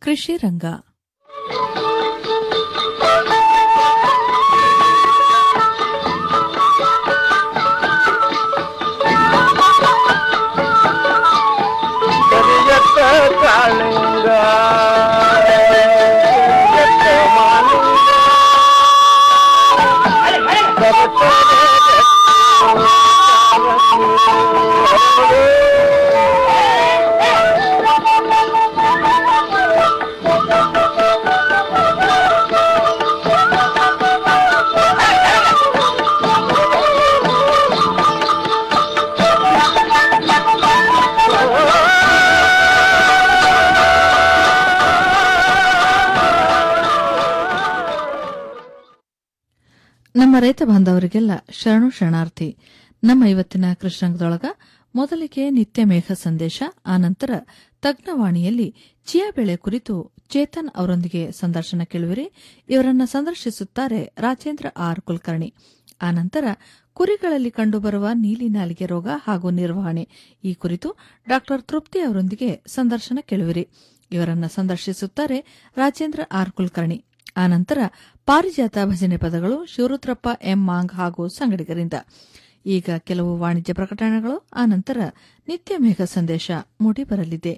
ಕೃಷಿ ರಂಗ ಕರಿಯತ್ತ ಕಾಳಿಂಗ ಕರಿಯತ್ತ ಮಾಲಿಂಗ ನಮ್ಮ ರೈತ ಬಾಂಧವರಿಗೆಲ್ಲ ಶರಣು ಶರಣಾರ್ಥಿ ನಮ್ಮ ಇವತ್ತಿನ ಕೃಷ್ಣಾಂಗದೊಳಗ ಮೊದಲಿಗೆ ನಿತ್ಯ ಮೇಘ ಸಂದೇಶ ಆನಂತರ ತಜ್ಞವಾಣಿಯಲ್ಲಿ ಚಿಯಾ ಬೆಳೆ ಕುರಿತು ಚೇತನ್ ಅವರೊಂದಿಗೆ ಸಂದರ್ಶನ ಕೇಳುವಿರಿ ಇವರನ್ನ ಸಂದರ್ಶಿಸುತ್ತಾರೆ ರಾಜೇಂದ್ರ ಆರ್ ಕುಲಕರ್ಣಿ ಆನಂತರ ಕುರಿಗಳಲ್ಲಿ ಕಂಡುಬರುವ ನೀಲಿ ನಾಲಿಗೆ ರೋಗ ಹಾಗೂ ನಿರ್ವಹಣೆ ಈ ಕುರಿತು ಡಾ ತೃಪ್ತಿ ಅವರೊಂದಿಗೆ ಸಂದರ್ಶನ ಕೇಳುವಿರಿ ಇವರನ್ನ ಸಂದರ್ಶಿಸುತ್ತಾರೆ ರಾಜೇಂದ್ರ ಆರ್ ಕುಲಕರ್ಣಿ ಆನಂತರ ಪಾರಿಜಾತ ಭಜನೆ ಪದಗಳು ಶಿವರುದ್ರಪ್ಪ ಎಂ ಮಾಂಗ್ ಹಾಗೂ ಸಂಗಡಿಗರಿಂದ ಈಗ ಕೆಲವು ವಾಣಿಜ್ಯ ಪ್ರಕಟಣೆಗಳು ಆನಂತರ ನಿತ್ಯ ಮೇಘ ಸಂದೇಶ ಮೂಡಿಬರಲಿದೆ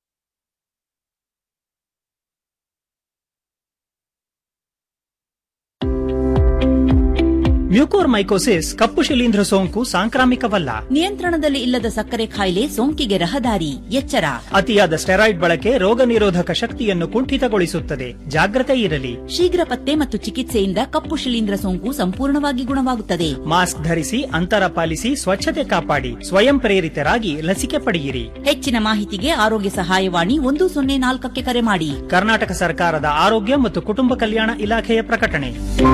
ಮ್ಯೂಕೋರ್ಮೈಕೋಸಿಸ್ ಕಪ್ಪು ಶಿಲೀಂಧ್ರ ಸೋಂಕು ಸಾಂಕ್ರಾಮಿಕವಲ್ಲ ನಿಯಂತ್ರಣದಲ್ಲಿ ಇಲ್ಲದ ಸಕ್ಕರೆ ಕಾಯಿಲೆ ಸೋಂಕಿಗೆ ರಹದಾರಿ ಎಚ್ಚರ ಅತಿಯಾದ ಸ್ಟೆರಾಯ್ಡ್ ಬಳಕೆ ರೋಗ ನಿರೋಧಕ ಶಕ್ತಿಯನ್ನು ಕುಂಠಿತಗೊಳಿಸುತ್ತದೆ ಜಾಗ್ರತೆ ಇರಲಿ ಶೀಘ್ರ ಪತ್ತೆ ಮತ್ತು ಚಿಕಿತ್ಸೆಯಿಂದ ಕಪ್ಪು ಶಿಲೀಂಧ್ರ ಸೋಂಕು ಸಂಪೂರ್ಣವಾಗಿ ಗುಣವಾಗುತ್ತದೆ ಮಾಸ್ಕ್ ಧರಿಸಿ ಅಂತರ ಪಾಲಿಸಿ ಸ್ವಚ್ಛತೆ ಕಾಪಾಡಿ ಸ್ವಯಂ ಪ್ರೇರಿತರಾಗಿ ಲಸಿಕೆ ಪಡೆಯಿರಿ ಹೆಚ್ಚಿನ ಮಾಹಿತಿಗೆ ಆರೋಗ್ಯ ಸಹಾಯವಾಣಿ ಒಂದು ಸೊನ್ನೆ ನಾಲ್ಕಕ್ಕೆ ಕರೆ ಮಾಡಿ ಕರ್ನಾಟಕ ಸರ್ಕಾರದ ಆರೋಗ್ಯ ಮತ್ತು ಕುಟುಂಬ ಕಲ್ಯಾಣ ಇಲಾಖೆಯ ಪ್ರಕಟಣೆ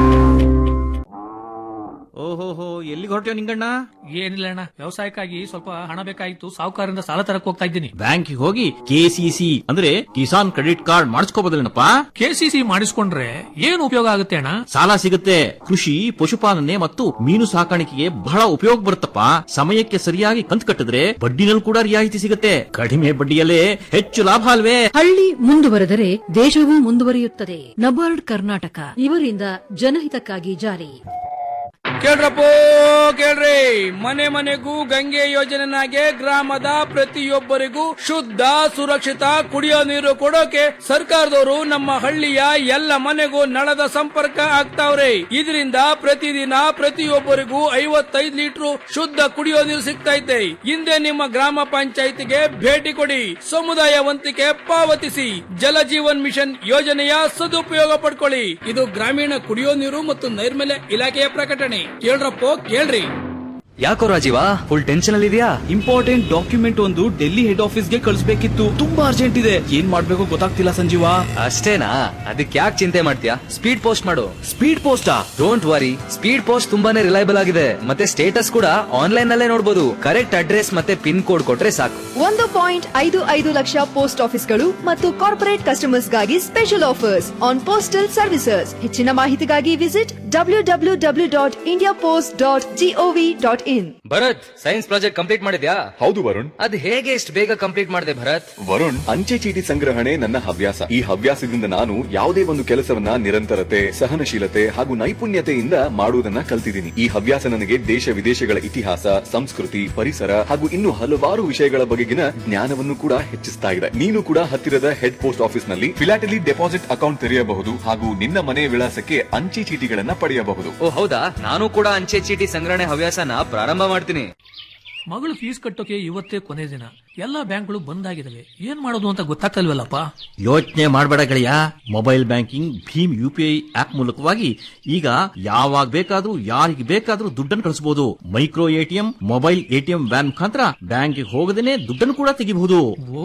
ಓಹೋಹೋ ಎಲ್ಲಿಗೆ ಹೊರಟ್ಯೋ ನಿಂಗಣ್ಣ ಏನಿಲ್ಲ ಅಣ್ಣ ವ್ಯವಸಾಯಕ್ಕಾಗಿ ಸ್ವಲ್ಪ ಹಣ ಬೇಕಾಗಿತ್ತು ಸಾಹುಕಾರರಿಂದ ಸಾಲ ತರಕ್ ಹೋಗ್ತಾ ಇದ್ದೀನಿ ಬ್ಯಾಂಕಿಗೆ ಹೋಗಿ ಕೆಸಿಸಿ ಅಂದ್ರೆ ಕಿಸಾನ್ ಕ್ರೆಡಿಟ್ ಕಾರ್ಡ್ ಮಾಡಿಸ್ಕೋಬೋದಲ್ಲೇನಪ್ಪ ಕೆಸಿಸಿ ಮಾಡಿಸ್ಕೊಂಡ್ರೆ ಏನ್ ಉಪಯೋಗ ಆಗುತ್ತೆ ಅಣ್ಣ ಸಾಲ ಸಿಗುತ್ತೆ ಕೃಷಿ ಪಶುಪಾಲನೆ ಮತ್ತು ಮೀನು ಸಾಕಾಣಿಕೆಗೆ ಬಹಳ ಉಪಯೋಗ ಬರುತ್ತಪ್ಪ ಸಮಯಕ್ಕೆ ಸರಿಯಾಗಿ ಕಂತು ಕಟ್ಟಿದ್ರೆ ಬಡ್ಡಿನಲ್ಲಿ ಕೂಡ ರಿಯಾಯಿತಿ ಸಿಗುತ್ತೆ ಕಡಿಮೆ ಬಡ್ಡಿಯಲ್ಲೇ ಹೆಚ್ಚು ಲಾಭ ಅಲ್ವೇ ಹಳ್ಳಿ ಮುಂದುವರೆದರೆ ದೇಶವೂ ಮುಂದುವರಿಯುತ್ತದೆ ನಬಾರ್ಡ್ ಕರ್ನಾಟಕ ಇವರಿಂದ ಜನಹಿತಕ್ಕಾಗಿ ಜಾರಿ ಕೇಳ್ರಪ್ಪೋ ಕೇಳ್ರಿ ಮನೆ ಮನೆಗೂ ಗಂಗೆ ಯೋಜನೆನಾಗೆ ಗ್ರಾಮದ ಪ್ರತಿಯೊಬ್ಬರಿಗೂ ಶುದ್ಧ ಸುರಕ್ಷಿತ ಕುಡಿಯೋ ನೀರು ಕೊಡೋಕೆ ಸರ್ಕಾರದವರು ನಮ್ಮ ಹಳ್ಳಿಯ ಎಲ್ಲ ಮನೆಗೂ ನಳದ ಸಂಪರ್ಕ ಆಗ್ತಾವ್ರೆ ಇದರಿಂದ ಪ್ರತಿದಿನ ಪ್ರತಿಯೊಬ್ಬರಿಗೂ ಐವತ್ತೈದು ಲೀಟರ್ ಶುದ್ಧ ಕುಡಿಯೋ ನೀರು ಸಿಗ್ತೈತೆ ಹಿಂದೆ ನಿಮ್ಮ ಗ್ರಾಮ ಪಂಚಾಯಿತಿಗೆ ಭೇಟಿ ಕೊಡಿ ಸಮುದಾಯ ವಂತಿಕೆ ಪಾವತಿಸಿ ಜಲ ಜೀವನ್ ಮಿಷನ್ ಯೋಜನೆಯ ಸದುಪಯೋಗ ಪಡ್ಕೊಳ್ಳಿ ಇದು ಗ್ರಾಮೀಣ ಕುಡಿಯೋ ನೀರು ಮತ್ತು ನೈರ್ಮಲ್ಯ ಇಲಾಖೆಯ ಪ್ರಕಟಣೆ ಕೇಳ್ರಪ್ಪೋ ಕೇಳ್ರಿ ಯಾಕೋ ರಾಜೀವ ಫುಲ್ ಟೆನ್ಷನ್ ಅಲ್ಲಿ ಇದೆಯಾ ಇಂಪಾರ್ಟೆಂಟ್ ಡಾಕ್ಯುಮೆಂಟ್ ಒಂದು ಡೆಲ್ಲಿ ಹೆಡ್ ಆಫೀಸ್ ಗೆ ಕಳಿಸ್ಬೇಕಿತ್ತು ತುಂಬಾ ಅರ್ಜೆಂಟ್ ಇದೆ ಏನ್ ಮಾಡ್ಬೇಕು ಗೊತ್ತಾಗ್ತಿಲ್ಲ ಸಂಜೀವ ಅಷ್ಟೇನಾ ಅದಕ್ಕೆ ಯಾಕೆ ಚಿಂತೆ ಮಾಡ್ತೀಯಾ ಸ್ಪೀಡ್ ಪೋಸ್ಟ್ ಮಾಡು ಸ್ಪೀಡ್ ಪೋಸ್ಟಾ ಡೋಂಟ್ ವರಿ ಸ್ಪೀಡ್ ಪೋಸ್ಟ್ ತುಂಬಾನೇ ರಿಲೈಬಲ್ ಆಗಿದೆ ಮತ್ತೆ ಸ್ಟೇಟಸ್ ಕೂಡ ಆನ್ಲೈನ್ ನಲ್ಲೇ ನೋಡಬಹುದು ಕರೆಕ್ಟ್ ಅಡ್ರೆಸ್ ಮತ್ತೆ ಪಿನ್ ಕೋಡ್ ಕೊಟ್ರೆ ಸಾಕು ಒಂದು ಪಾಯಿಂಟ್ ಐದು ಐದು ಲಕ್ಷ ಪೋಸ್ಟ್ ಆಫೀಸ್ಗಳು ಮತ್ತು ಕಾರ್ಪೊರೇಟ್ ಕಸ್ಟಮರ್ಸ್ಗಾಗಿ special offers on postal services ಹೆಚ್ಚಿನ ಮಾಹಿತಿಗಾಗಿ visit W W W dot India post dot GOV dot in Bharat science project complete ಮಾಡಿದ್ಯಾ ಹೌದು ವರುಣ್ ಅದ್ ಹೇಗೆ ಇಷ್ಟು ಬೇಗ ಕಂಪ್ಲೀಟ್ ಮಾಡಿದೆ ಭರತ್ ವರುಣ್ ಅಂಚೆ ಚೀಟಿ ಸಂಗ್ರಹಣೆ ನನ್ನ ಹವ್ಯಾಸ ಈ ಹವ್ಯಾಸದಿಂದ ನಾನು ಯಾವುದೇ ಒಂದು ಕೆಲಸವನ್ನ ನಿರಂತರತೆ ಸಹನಶೀಲತೆ ಹಾಗೂ ನೈಪುಣ್ಯತೆಯಿಂದ ಮಾಡುವುದನ್ನ ಕಲ್ತಿದ್ದೀನಿ ಈ ಹವ್ಯಾಸ ನನಗೆ ದೇಶ ವಿದೇಶಗಳ ಇತಿಹಾಸ ಸಂಸ್ಕೃತಿ ಪರಿಸರ ಹಾಗೂ ಇನ್ನು ಹಲವಾರು ವಿಷಯಗಳ ಬಗೆಗಿನ ಜ್ಞಾನವನ್ನು ಕೂಡ ಹೆಚ್ಚಿಸ್ತಾ ಇದೆ ನೀನು ಕೂಡ ಹತ್ತಿರದ ಹೆಡ್ ಪೋಸ್ಟ್ ಆಫೀಸ್ ನಲ್ಲಿ ಫಿಲಾಟಲಿ ಡೆಪಾಸಿಟ್ ಅಕೌಂಟ್ ತೆರೆಯಬಹುದು ಹಾಗೂ ನಿನ್ನ ಮನೆ ವಿಳಾಸಕ್ಕೆ ಅಂಚೆ ಚೀಟಿಗಳನ್ನ ಪಡೆಯಬಹುದು ಓ ಹೌದಾ ನಾನು ಕೂಡ ಅಂಚೆ ಚೀಟಿ ಸಂಗ್ರಹಣೆ ಹವ್ಯಾಸನ ಪ್ರಾರಂಭ ಮಾಡ್ತೀನಿ ಮಗಳು ಫೀಸ್ ಕಟ್ಟೋಕೆ ಇವತ್ತೇ ಕೊನೆ ದಿನ ಎಲ್ಲಾ ಬ್ಯಾಂಕ್ಗಳು ಬಂದ್ ಆಗಿದಾವೆ ಏನ್ ಮಾಡೋದು ಅಂತ ಗೊತ್ತಾಗ್ತಲ್ವಲ್ಲಪ್ಪ ಯೋಚನೆ ಮಾಡಬೇಡ ಗೆಳೆಯ ಮೊಬೈಲ್ ಬ್ಯಾಂಕಿಂಗ್ ಭೀಮ್ ಯು ಪಿ ಐ ಆಪ್ ಮೂಲಕವಾಗಿ ಈಗ ಯಾವಾಗ ಬೇಕಾದ್ರೂ ಯಾರಿಗೆ ಬೇಕಾದ್ರೂ ದುಡ್ಡನ್ನು ಕಳಿಸಬಹುದು micro ATM mobile ATM van ಮುಖಾಂತರ ಬ್ಯಾಂಕ್ಗೆ ಹೋಗದೇನೆ ದುಡ್ಡನ್ನು ಕೂಡ ತೆಗಿಬಹುದು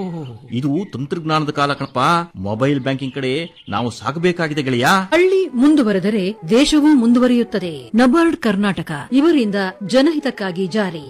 ಇದು ತಂತ್ರಜ್ಞಾನದ ಕಾಲ ಕಣಪ್ಪ ಮೊಬೈಲ್ ಬ್ಯಾಂಕಿಂಗ್ ಕಡೆ ನಾವು ಸಾಗಬೇಕಾಗಿದೆ ಗೆಳೆಯ ಹಳ್ಳಿ ಮುಂದುವರೆದರೆ ದೇಶವೂ ಮುಂದುವರಿಯುತ್ತದೆ ನಬಾರ್ಡ್ ಕರ್ನಾಟಕ ಇವರಿಂದ ಜನಹಿತಕ್ಕಾಗಿ ಜಾರಿ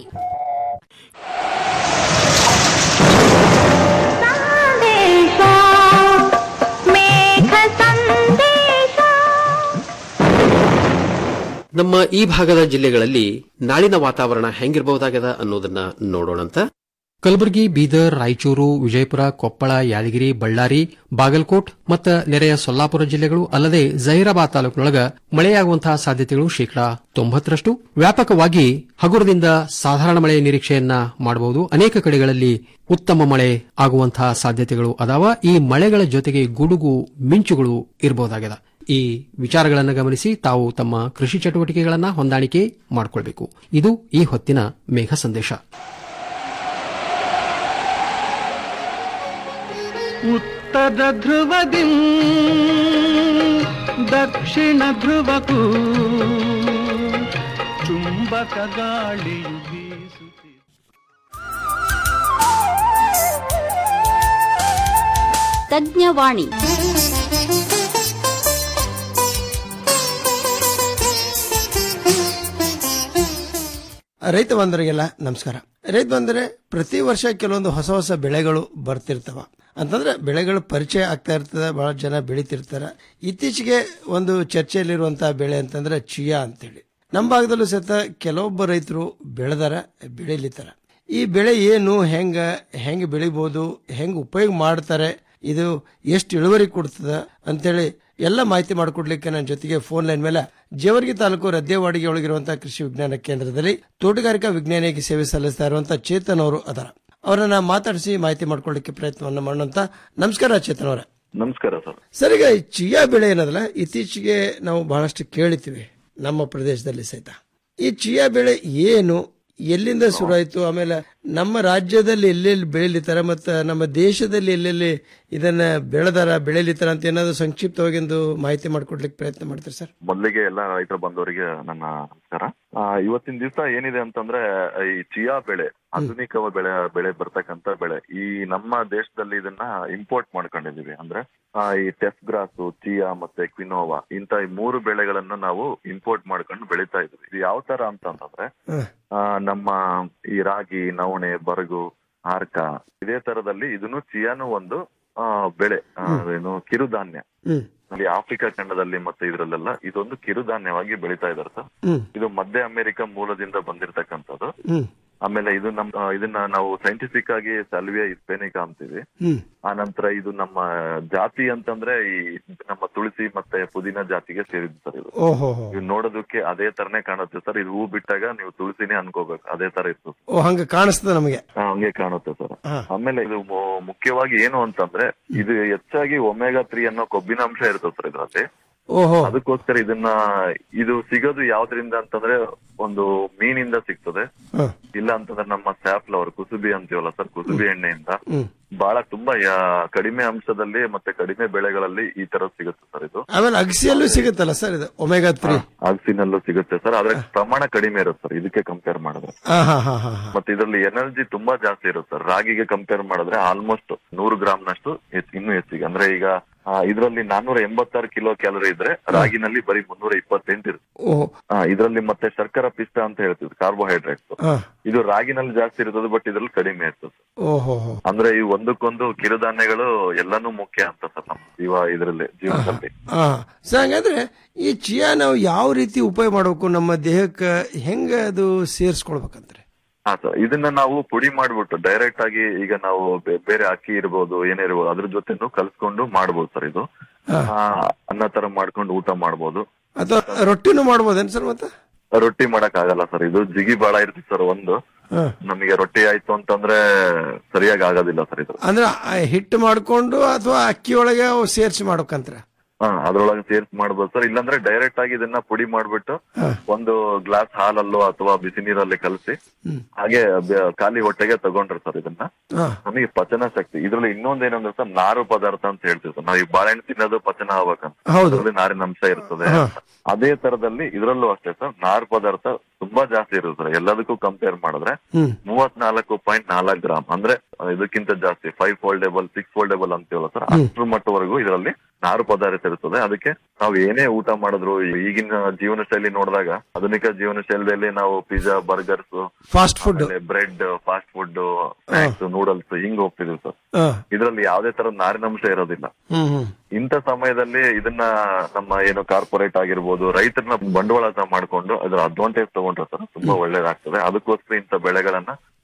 ನಮ್ಮ ಈ ಭಾಗದ ಜಿಲ್ಲೆಗಳಲ್ಲಿ ನಾಳಿನ ವಾತಾವರಣ ಹೆಂಗಿರಬಹುದಾಗದ ಅನ್ನೋದನ್ನ ನೋಡೋಣಂತ ಕಲಬುರಗಿ ಬೀದರ್ ರಾಯಚೂರು ವಿಜಯಪುರ ಕೊಪ್ಪಳ ಯಾದಗಿರಿ ಬಳ್ಳಾರಿ ಬಾಗಲಕೋಟ್ ಮತ್ತು ನೆರೆಯ ಸೊಲ್ಲಾಪುರ ಜಿಲ್ಲೆಗಳು ಅಲ್ಲದೆ ಜಹೀರಾಬಾದ್ ತಾಲೂಕಿನೊಳಗ ಮಳೆಯಾಗುವಂತಹ ಸಾಧ್ಯತೆಗಳು ಶೇಕಡಾ ತೊಂಬತ್ತರಷ್ಟು ವ್ಯಾಪಕವಾಗಿ ಹಗುರದಿಂದ ಸಾಧಾರಣ ಮಳೆ ನಿರೀಕ್ಷೆಯನ್ನ ಮಾಡಬಹುದು ಅನೇಕ ಕಡೆಗಳಲ್ಲಿ ಉತ್ತಮ ಮಳೆ ಆಗುವಂತಹ ಸಾಧ್ಯತೆಗಳು ಅದಾವ ಈ ಮಳೆಗಳ ಜೊತೆಗೆ ಗುಡುಗು ಮಿಂಚುಗಳು ಇರಬಹುದಾಗಿದೆ ಈ ವಿಚಾರಗಳನ್ನು ಗಮನಿಸಿ ತಾವು ತಮ್ಮ ಕೃಷಿ ಚಟುವಟಿಕೆಗಳನ್ನು ಹೊಂದಾಣಿಕೆ ಮಾಡಿಕೊಳ್ಬೇಕು ಇದು ಈ ಹೊತ್ತಿನ ಮೇಘ ಸಂದೇಶ ಉತ್ತರ ಧ್ರುವದಿ ದಕ್ಷಿಣ ಧ್ರುವಕ್ಕೂ ಚುಂಬಕ ಗಾಳಿಯು ಬೀಸುತ್ತಿದೆ ತಜ್ಞವಾಣಿ ರೈತ ಬಂಧುರಿಗೆಲ್ಲ ನಮಸ್ಕಾರ ರೈತ ಬಂದರೆ ಪ್ರತಿ ವರ್ಷ ಕೆಲವೊಂದು ಹೊಸ ಹೊಸ ಬೆಳೆಗಳು ಬರ್ತಿರ್ತವ ಅಂತಂದ್ರೆ ಬೆಳೆಗಳು ಪರಿಚಯ ಆಗ್ತಾ ಇರ್ತದೆ ಬಹಳ ಜನ ಬೆಳಿತಿರ್ತಾರ ಇತ್ತೀಚೆಗೆ ಒಂದು ಚರ್ಚೆಯಲ್ಲಿರುವಂತಹ ಬೆಳೆ ಅಂತಂದ್ರೆ ಚಿಯಾ ಅಂತೇಳಿ ನಮ್ಮ ಭಾಗದಲ್ಲೂ ಸಹಿತ ಕೆಲವೊಬ್ಬ ರೈತರು ಬೆಳೆದಾರ ಬೆಳಿಲಿತ್ತಾರ ಈ ಬೆಳೆ ಏನು ಹೆಂಗ ಹೆಂಗ್ ಬೆಳಿಬಹುದು ಹೆಂಗ್ ಉಪಯೋಗ ಮಾಡ್ತಾರೆ ಇದು ಎಷ್ಟು ಇಳುವರಿ ಕೊಡ್ತದ ಅಂತೇಳಿ ಎಲ್ಲ ಮಾಹಿತಿ ಮಾಡಿಕೊಡ್ಲಿಕ್ಕೆ ನನ್ನ ಜೊತೆಗೆ ಫೋನ್ ಲೈನ್ ಮೇಲೆ ಜೇವರ್ಗಿ ತಾಲೂಕು ರದ್ದೇವಾಡಿಗೆ ಒಳಗಿರುವಂತಹ ಕೃಷಿ ವಿಜ್ಞಾನ ಕೇಂದ್ರದಲ್ಲಿ ತೋಟಗಾರಿಕಾ ವಿಜ್ಞಾನಿಯಾಗಿ ಸೇವೆ ಸಲ್ಲಿಸ್ತಾ ಇರುವಂತಹ ಚೇತನ್ ಅವರು ಅದರ ಅವರನ್ನ ಮಾತಾಡಿಸಿ ಮಾಹಿತಿ ಮಾಡ್ಕೊಳ್ಳಿಕ್ಕೆ ಪ್ರಯತ್ನವನ್ನ ಮಾಡೋಂತ ನಮಸ್ಕಾರ ಚೇತನ್ ಅವರ ನಮಸ್ಕಾರ ಸರ್ ಸರ್ ಈಗ ಈ ಚಿಯಾ ಬೆಳೆ ಏನದಲ್ಲ ಇತ್ತೀಚೆಗೆ ನಾವು ಬಹಳಷ್ಟು ಕೇಳಿತೀವಿ ನಮ್ಮ ಪ್ರದೇಶದಲ್ಲಿ ಸಹಿತ ಈ ಚಿಯಾ ಬೆಳೆ ಏನು ಎಲ್ಲಿಂದ ಶುರುವಾಯಿತು ಆಮೇಲೆ ನಮ್ಮ ರಾಜ್ಯದಲ್ಲಿ ಎಲ್ಲೆಲ್ಲಿ ಬೆಳಿಲಿತ್ತಾರ ಮತ್ತು ನಮ್ಮ ದೇಶದಲ್ಲಿ ಎಲ್ಲೆಲ್ಲಿ ಇದನ್ನ ಬೆಳೆದಾರ ಬೆಳಿಲಿತ್ತಾರ ಅಂತ ಏನಾದ್ರು ಸಂಕ್ಷಿಪ್ತವಾಗಿ ಒಂದು ಮಾಹಿತಿ ಮಾಡ್ಕೊಡ್ಲಿಕ್ಕೆ ಪ್ರಯತ್ನ ಮಾಡ್ತಾರೆ ಸರ್ ಮೊದಲಿಗೆ ಎಲ್ಲ ರೈತರು ಬಂದವರಿಗೆ ನನ್ನ ನಮಸ್ಕಾರ ಆ, ಇವತ್ತಿನ ದಿವಸ ಏನಿದೆ ಅಂತಂದ್ರೆ ಈ ಚಿಯಾ ಬೆಳೆ ಆಧುನಿಕ ಬೆಳೆ ಬೆಳೆ ಬರ್ತಕ್ಕಂತ ಬೆಳೆ ಈ ನಮ್ಮ ದೇಶದಲ್ಲಿ ಇದನ್ನ ಇಂಪೋರ್ಟ್ ಮಾಡ್ಕೊಂಡಿದೀವಿ ಅಂದ್ರೆ ಆ, ಈ ಟೆಫ್ ಗ್ರಾಸು ಚಿಯಾ ಮತ್ತೆ ಕ್ವಿನೋವಾ ಇಂತ ಈ ಮೂರು ಬೆಳೆಗಳನ್ನು ನಾವು ಇಂಪೋರ್ಟ್ ಮಾಡ್ಕೊಂಡು ಬೆಳೀತಾ ಇದ್ವಿ ಇದು ಯಾವ ತರ ಅಂತಂದ್ರೆ ಆ, ನಮ್ಮ ಈ ರಾಗಿ ನವಣೆ ಬರಗು ಆರ್ಕ ಇದೇ ತರದಲ್ಲಿ ಇದನ್ನು ಚಿಯಾನು ಒಂದು ಆ, ಬೆಳೆ ಆ, ಏನು ಕಿರುಧಾನ್ಯ ಅಲ್ಲಿ ಆಫ್ರಿಕಾ ಖಂಡದಲ್ಲಿ ಮತ್ತೆ ಇದ್ರಲ್ಲೆಲ್ಲ ಇದೊಂದು ಕಿರುಧಾನ್ಯವಾಗಿ ಬೆಳೀತಾ ಇದಾರೆ ಸರ್ ಹ್ಮ್ ಇದು ಮಧ್ಯ ಅಮೆರಿಕ ಮೂಲದಿಂದ ಬಂದಿರತಕ್ಕಂಥದ್ದು ಹ್ಮ್ ಆಮೇಲೆ ಇದು ನಮ್ ಆ, ಇದನ್ನ ನಾವು ಸೈಂಟಿಫಿಕ್ ಆಗಿ ಸಲ್ವಿಯಾ ಇಸ್ಪೇನಿಕಾ ಅಂತೀವಿ ಹ್ಮ್ ಆ ನಂತರ ಇದು ನಮ್ಮ ಜಾತಿ ಅಂತಂದ್ರೆ ಈ ನಮ್ಮ ತುಳಸಿ ಮತ್ತೆ ಪುದೀನ ಜಾತಿಗೆ ಸೇರಿದ್ದು ಸರ್ ಇದು ಓಹೋ ಇದು ನೋಡೋದಕ್ಕೆ ಅದೇ ತರನೇ ಕಾಣುತ್ತೆ ಸರ್ ಇದು ಹೂ ಬಿಟ್ಟಾಗ ನೀವು ತುಳಸಿನೇ ಅನ್ಕೋಬೇಕು ಅದೇ ತರ ಇರ್ತದೆ ಓ ಹಂಗ ಕಾಣಿಸ್ತದೆ ನಮಗೆ ಆ, ಹಂಗೆ ಕಾಣುತ್ತೆ ಸರ್ ಹಾ. ಆಮೇಲೆ ಇದು ಮು- ಮುಖ್ಯವಾಗಿ ಏನು ಅಂತಂದ್ರೆ ಇದು ಹೆಚ್ಚಾಗಿ ಒಮೆಗಾ ತ್ರೀ ಅನ್ನೋ ಕೊಬ್ಬಿನಾಂಶ ಇರ್ತದೆ ಸರ್ ಇದರಲ್ಲಿ ಓಹೋ ಅದಕ್ಕೋಸ್ಕರ ಇದನ್ನ ಇದು ಸಿಗೋದು ಯಾವ್ದ್ರಿಂದ ಅಂತಂದ್ರೆ ಒಂದು ಮೀನಿಂದ ಸಿಗ್ತದೆ ಹ. ಇಲ್ಲ ಅಂತಂದ್ರೆ ನಮ್ಮ ಸ್ಯಾಫ್ಲವರ್ ಕುಸುಬಿ ಅಂತೀವಲ್ಲ ಸರ್ ಕುಸುಬಿ ಎಣ್ಣೆಯಿಂದ ಹ್ಮ್ ಬಹಳ ತುಂಬಾ ಯಾ- ಕಡಿಮೆ ಅಂಶದಲ್ಲಿ ಮತ್ತೆ ಕಡಿಮೆ ಬೆಳೆಗಳಲ್ಲಿ ಈ ತರ ಸಿಗುತ್ತೆ ಸರ್ ಇದು ಆಮೇಲೆ ಅಗಸಿಯಲ್ಲೂ ಸಿಗುತ್ತಲ್ಲ ಸರ್ ಇದು ಒಮೆಗಾ ತ್ರೀ ಅಗಸಿನಲ್ಲೂ ಸಿಗುತ್ತೆ ಸರ್ ಆದ್ರೆ ಪ್ರಮಾಣ ಕಡಿಮೆ ಇರುತ್ತೆ ಸರ್ ಇದಕ್ಕೆ ಕಂಪೇರ್ ಮಾಡಿದ್ರೆ ಹಾ ಹಾ ಹಾ ಹಾ ಮತ್ತೆ ಇದರಲ್ಲಿ ಎನರ್ಜಿ ತುಂಬಾ ಜಾಸ್ತಿ ಇರುತ್ತೆ ಸರ್ ರಾಗಿಗೆ ಕಂಪೇರ್ ಮಾಡಿದ್ರೆ ಆಲ್ಮೋಸ್ಟ್ ನೂರು ಗ್ರಾಮ್ ನಷ್ಟು ಹೆಚ್ಚ್- ಇನ್ನೂ ಹೆಚ್ಚಿಗೆ ಅಂದ್ರೆ ಈಗ ಆ, ಇದರಲ್ಲಿ ನಾನ್ನೂರ ಎಂಬತ್ತಾರು ಕಿಲೋ ಕ್ಯಾಲರಿ ಇದ್ರೆ ರಾಗಿನಲ್ಲಿ ಬರೀ ಮುನ್ನೂರ ಇಪ್ಪತ್ತೆಂಟು ಇರುತ್ತೆ ಓ ಆ, ಇದರಲ್ಲಿ ಮತ್ತೆ ಶರ್ಕರ ಪಿಷ್ಟ ಅಂತ ಹೇಳ್ತೀವಿ ಕಾರ್ಬೋಹೈಡ್ರೇಟ್ಸ್ ಹಾ ಇದು ರಾಗಿನಲ್ಲಿ ಜಾಸ್ತಿ ಇರ್ತದೆ ಬಟ್ ಇದ್ರಲ್ಲಿ ಕಡಿಮೆ ಇರ್ತದೆ ಓಹೋ ಹೋ ಅಂದ್ರೆ ಈ ಒಂದಕ್ಕೊಂದು ಕಿರುಧಾನ್ಯಗಳು ಎಲ್ಲಾನು ಮುಖ್ಯ ಅಂತ ಸರ್ ನಮ್ಮ ಜೀವ ಇದರಲ್ಲಿ ಜೀವನದಲ್ಲಿ ಹಾ ಸರ್ ಹಂಗಂದ್ರೆ ಈ ಚಿಯಾ ನಾವು ಯಾವ ರೀತಿ ಉಪಯೋಗ ಮಾಡಬೇಕು ನಮ್ಮ ದೇಹಕ್ಕೆ ಹೆಂಗ ಅದು ಸೇರಿಸ್ಕೊಳ್ಬೇಕಂದ್ರೆ ಹಾ ಸರ್ ಇದನ್ನ ನಾವು ಪುಡಿ ಮಾಡ್ಬಿಟ್ಟು ಡೈರೆಕ್ಟ್ ಆಗಿ ಈಗ ನಾವು ಬೇ- ಬೇರೆ ಅಕ್ಕಿ ಇರ್ಬೋದು ಏನೇ ಇರ್ಬೋದು ಅದ್ರ ಜೊತೆನು ಕಲ್ಸ್ಕೊಂಡು ಮಾಡ್ಬೋದು ಸರ್ ಇದು ಆ, ಅನ್ನ ತರ ಮಾಡ್ಕೊಂಡು ಊಟ ಮಾಡ್ಬೋದು ಅಥವಾ ರೊಟ್ಟಿನೂ ಮಾಡ್ಬೋದೇನ್ ಸರ್ ಮತ್ತೆ ರೊಟ್ಟಿ ಮಾಡಕ್ ಆಗಲ್ಲ ಸರ್ ಇದು ಜಿಗಿ ಬಾಳ ಇರ್ತದೆ ಸರ್ ಒಂದು ಹಾ. ನಮಗೆ ರೊಟ್ಟಿ ಆಯ್ತು ಅಂತಂದ್ರೆ ಸರಿಯಾಗಿ ಆಗೋದಿಲ್ಲ ಸರ್ ಇದು ಅಂದ್ರೆ ಆ ಹಿಟ್ಟು ಮಾಡ್ಕೊಂಡು ಅಥವಾ ಅಕ್ಕಿ ಒಳಗೆ ಅವು ಸೇರಿಸಿ ಮಾಡ್ಬೇಕಂತ್ರ ಹಾ ಅದ್ರೊಳಗೆ ಸೇರ್ಸ್ ಮಾಡ್ಬೋದು ಸರ್ ಇಲ್ಲಾಂದ್ರೆ ಡೈರೆಕ್ಟ್ ಆಗಿ ಇದನ್ನ ಪುಡಿ ಮಾಡ್ಬಿಟ್ಟು ಒಂದು ಗ್ಲಾಸ್ ಹಾಲಲ್ಲೋ ಅಥವಾ ಬಿಸಿ ನೀರಲ್ಲಿ ಕಲಸಿ ಹಾಗೆ ಬೆ- ಖಾಲಿ ಹೊಟ್ಟೆಗೆ ತಗೊಂಡ್ರೆ ಸರ್ ಇದನ್ನ ಹಾ. ನಮಗೆ ಪಚನ ಶಕ್ತಿ ಇದ್ರಲ್ಲಿ ಇನ್ನೊಂದ್ ಏನಂದ್ರೆ ಸರ್ ನಾರು ಪದಾರ್ಥ ಅಂತ ಹೇಳ್ತೀವಿ ಸರ್ ನಾವು ಈ ಬಾಳೆಹಣ್ಣು ತಿನ್ನೋದು ಪಚನ ಆಗ್ಬೇಕಂತ ಹೌದು. ಅದ್ರಲ್ಲಿ ನಾರಿನ ಅಂಶ ಇರ್ತದೆ ಹಾ. ಅದೇ ತರದಲ್ಲಿ ಇದ್ರಲ್ಲೂ ಅಷ್ಟೇ ಸರ್ ನಾರು ಪದಾರ್ಥ ತುಂಬಾ ಜಾಸ್ತಿ ಇರುತ್ತೆ ಸರ್ ಎಲ್ಲದಕ್ಕೂ ಕಂಪೇರ್ ಮಾಡಿದ್ರೆ ಹ್ಮ್ ಮೂವತ್ನಾಲ್ಕು ಪಾಯಿಂಟ್ ನಾಲ್ಕು ಗ್ರಾಮ್ ಅಂದ್ರೆ ಇದಕ್ಕಿಂತ ಜಾಸ್ತಿ ಫೈವ್ ಫೋಲ್ಡೇಬಲ್ ಸಿಕ್ಸ್ ಫೋಲ್ಡೇಬಲ್ ಅಂತೀವಲ್ಲ ಸರ್ ಅಷ್ಟ್ರ ಮಟ್ಟವರೆಗೂ ಇದರಲ್ಲಿ ನಾರು ಪದಾರ್ಥ ಇರ್ತದೆ ಅದಕ್ಕೆ ನಾವು ಏನೇ ಊಟ ಮಾಡಿದ್ರು ಈಗಿನ ಜೀವನ ಶೈಲಿ ನೋಡಿದಾಗ ಆಧುನಿಕ ಜೀವನ ಶೈಲಿಯಲ್ಲಿ ನಾವು pizza burgers fast food bread fast food snacks noodles ಹಿಂಗ್ ಹೋಗ್ತಿದೀವಿ ಸರ್ ಹಾ ಇದರಲ್ಲಿ ಯಾವುದೇ ತರ ನಾರಿನಂಶ ಇರೋದಿಲ್ಲ ಹ್ಮ್ ಹ್ಮ್ ಇಂಥ ಸಮಯದಲ್ಲಿ ಇದನ್ನ ನಮ್ಮ ಏನು ಕಾರ್ಪೊರೇಟ್ ಆಗಿರ್ಬೋದು ರೈತರನ್ನ ಬಂಡವಾಳ ಮಾಡ್ಕೊಂಡು ಅದ್ರ ಅಡ್ವಾಂಟೇಜ್ ತಗೊಂಡ್ರೆ ಸರ್ ತುಂಬಾ ಒಳ್ಳೇದಾಗ್ತದೆ ಅದಕ್ಕೋಸ್ಕರ ಇಂಥ ಬೆಳೆಗಳನ್ನ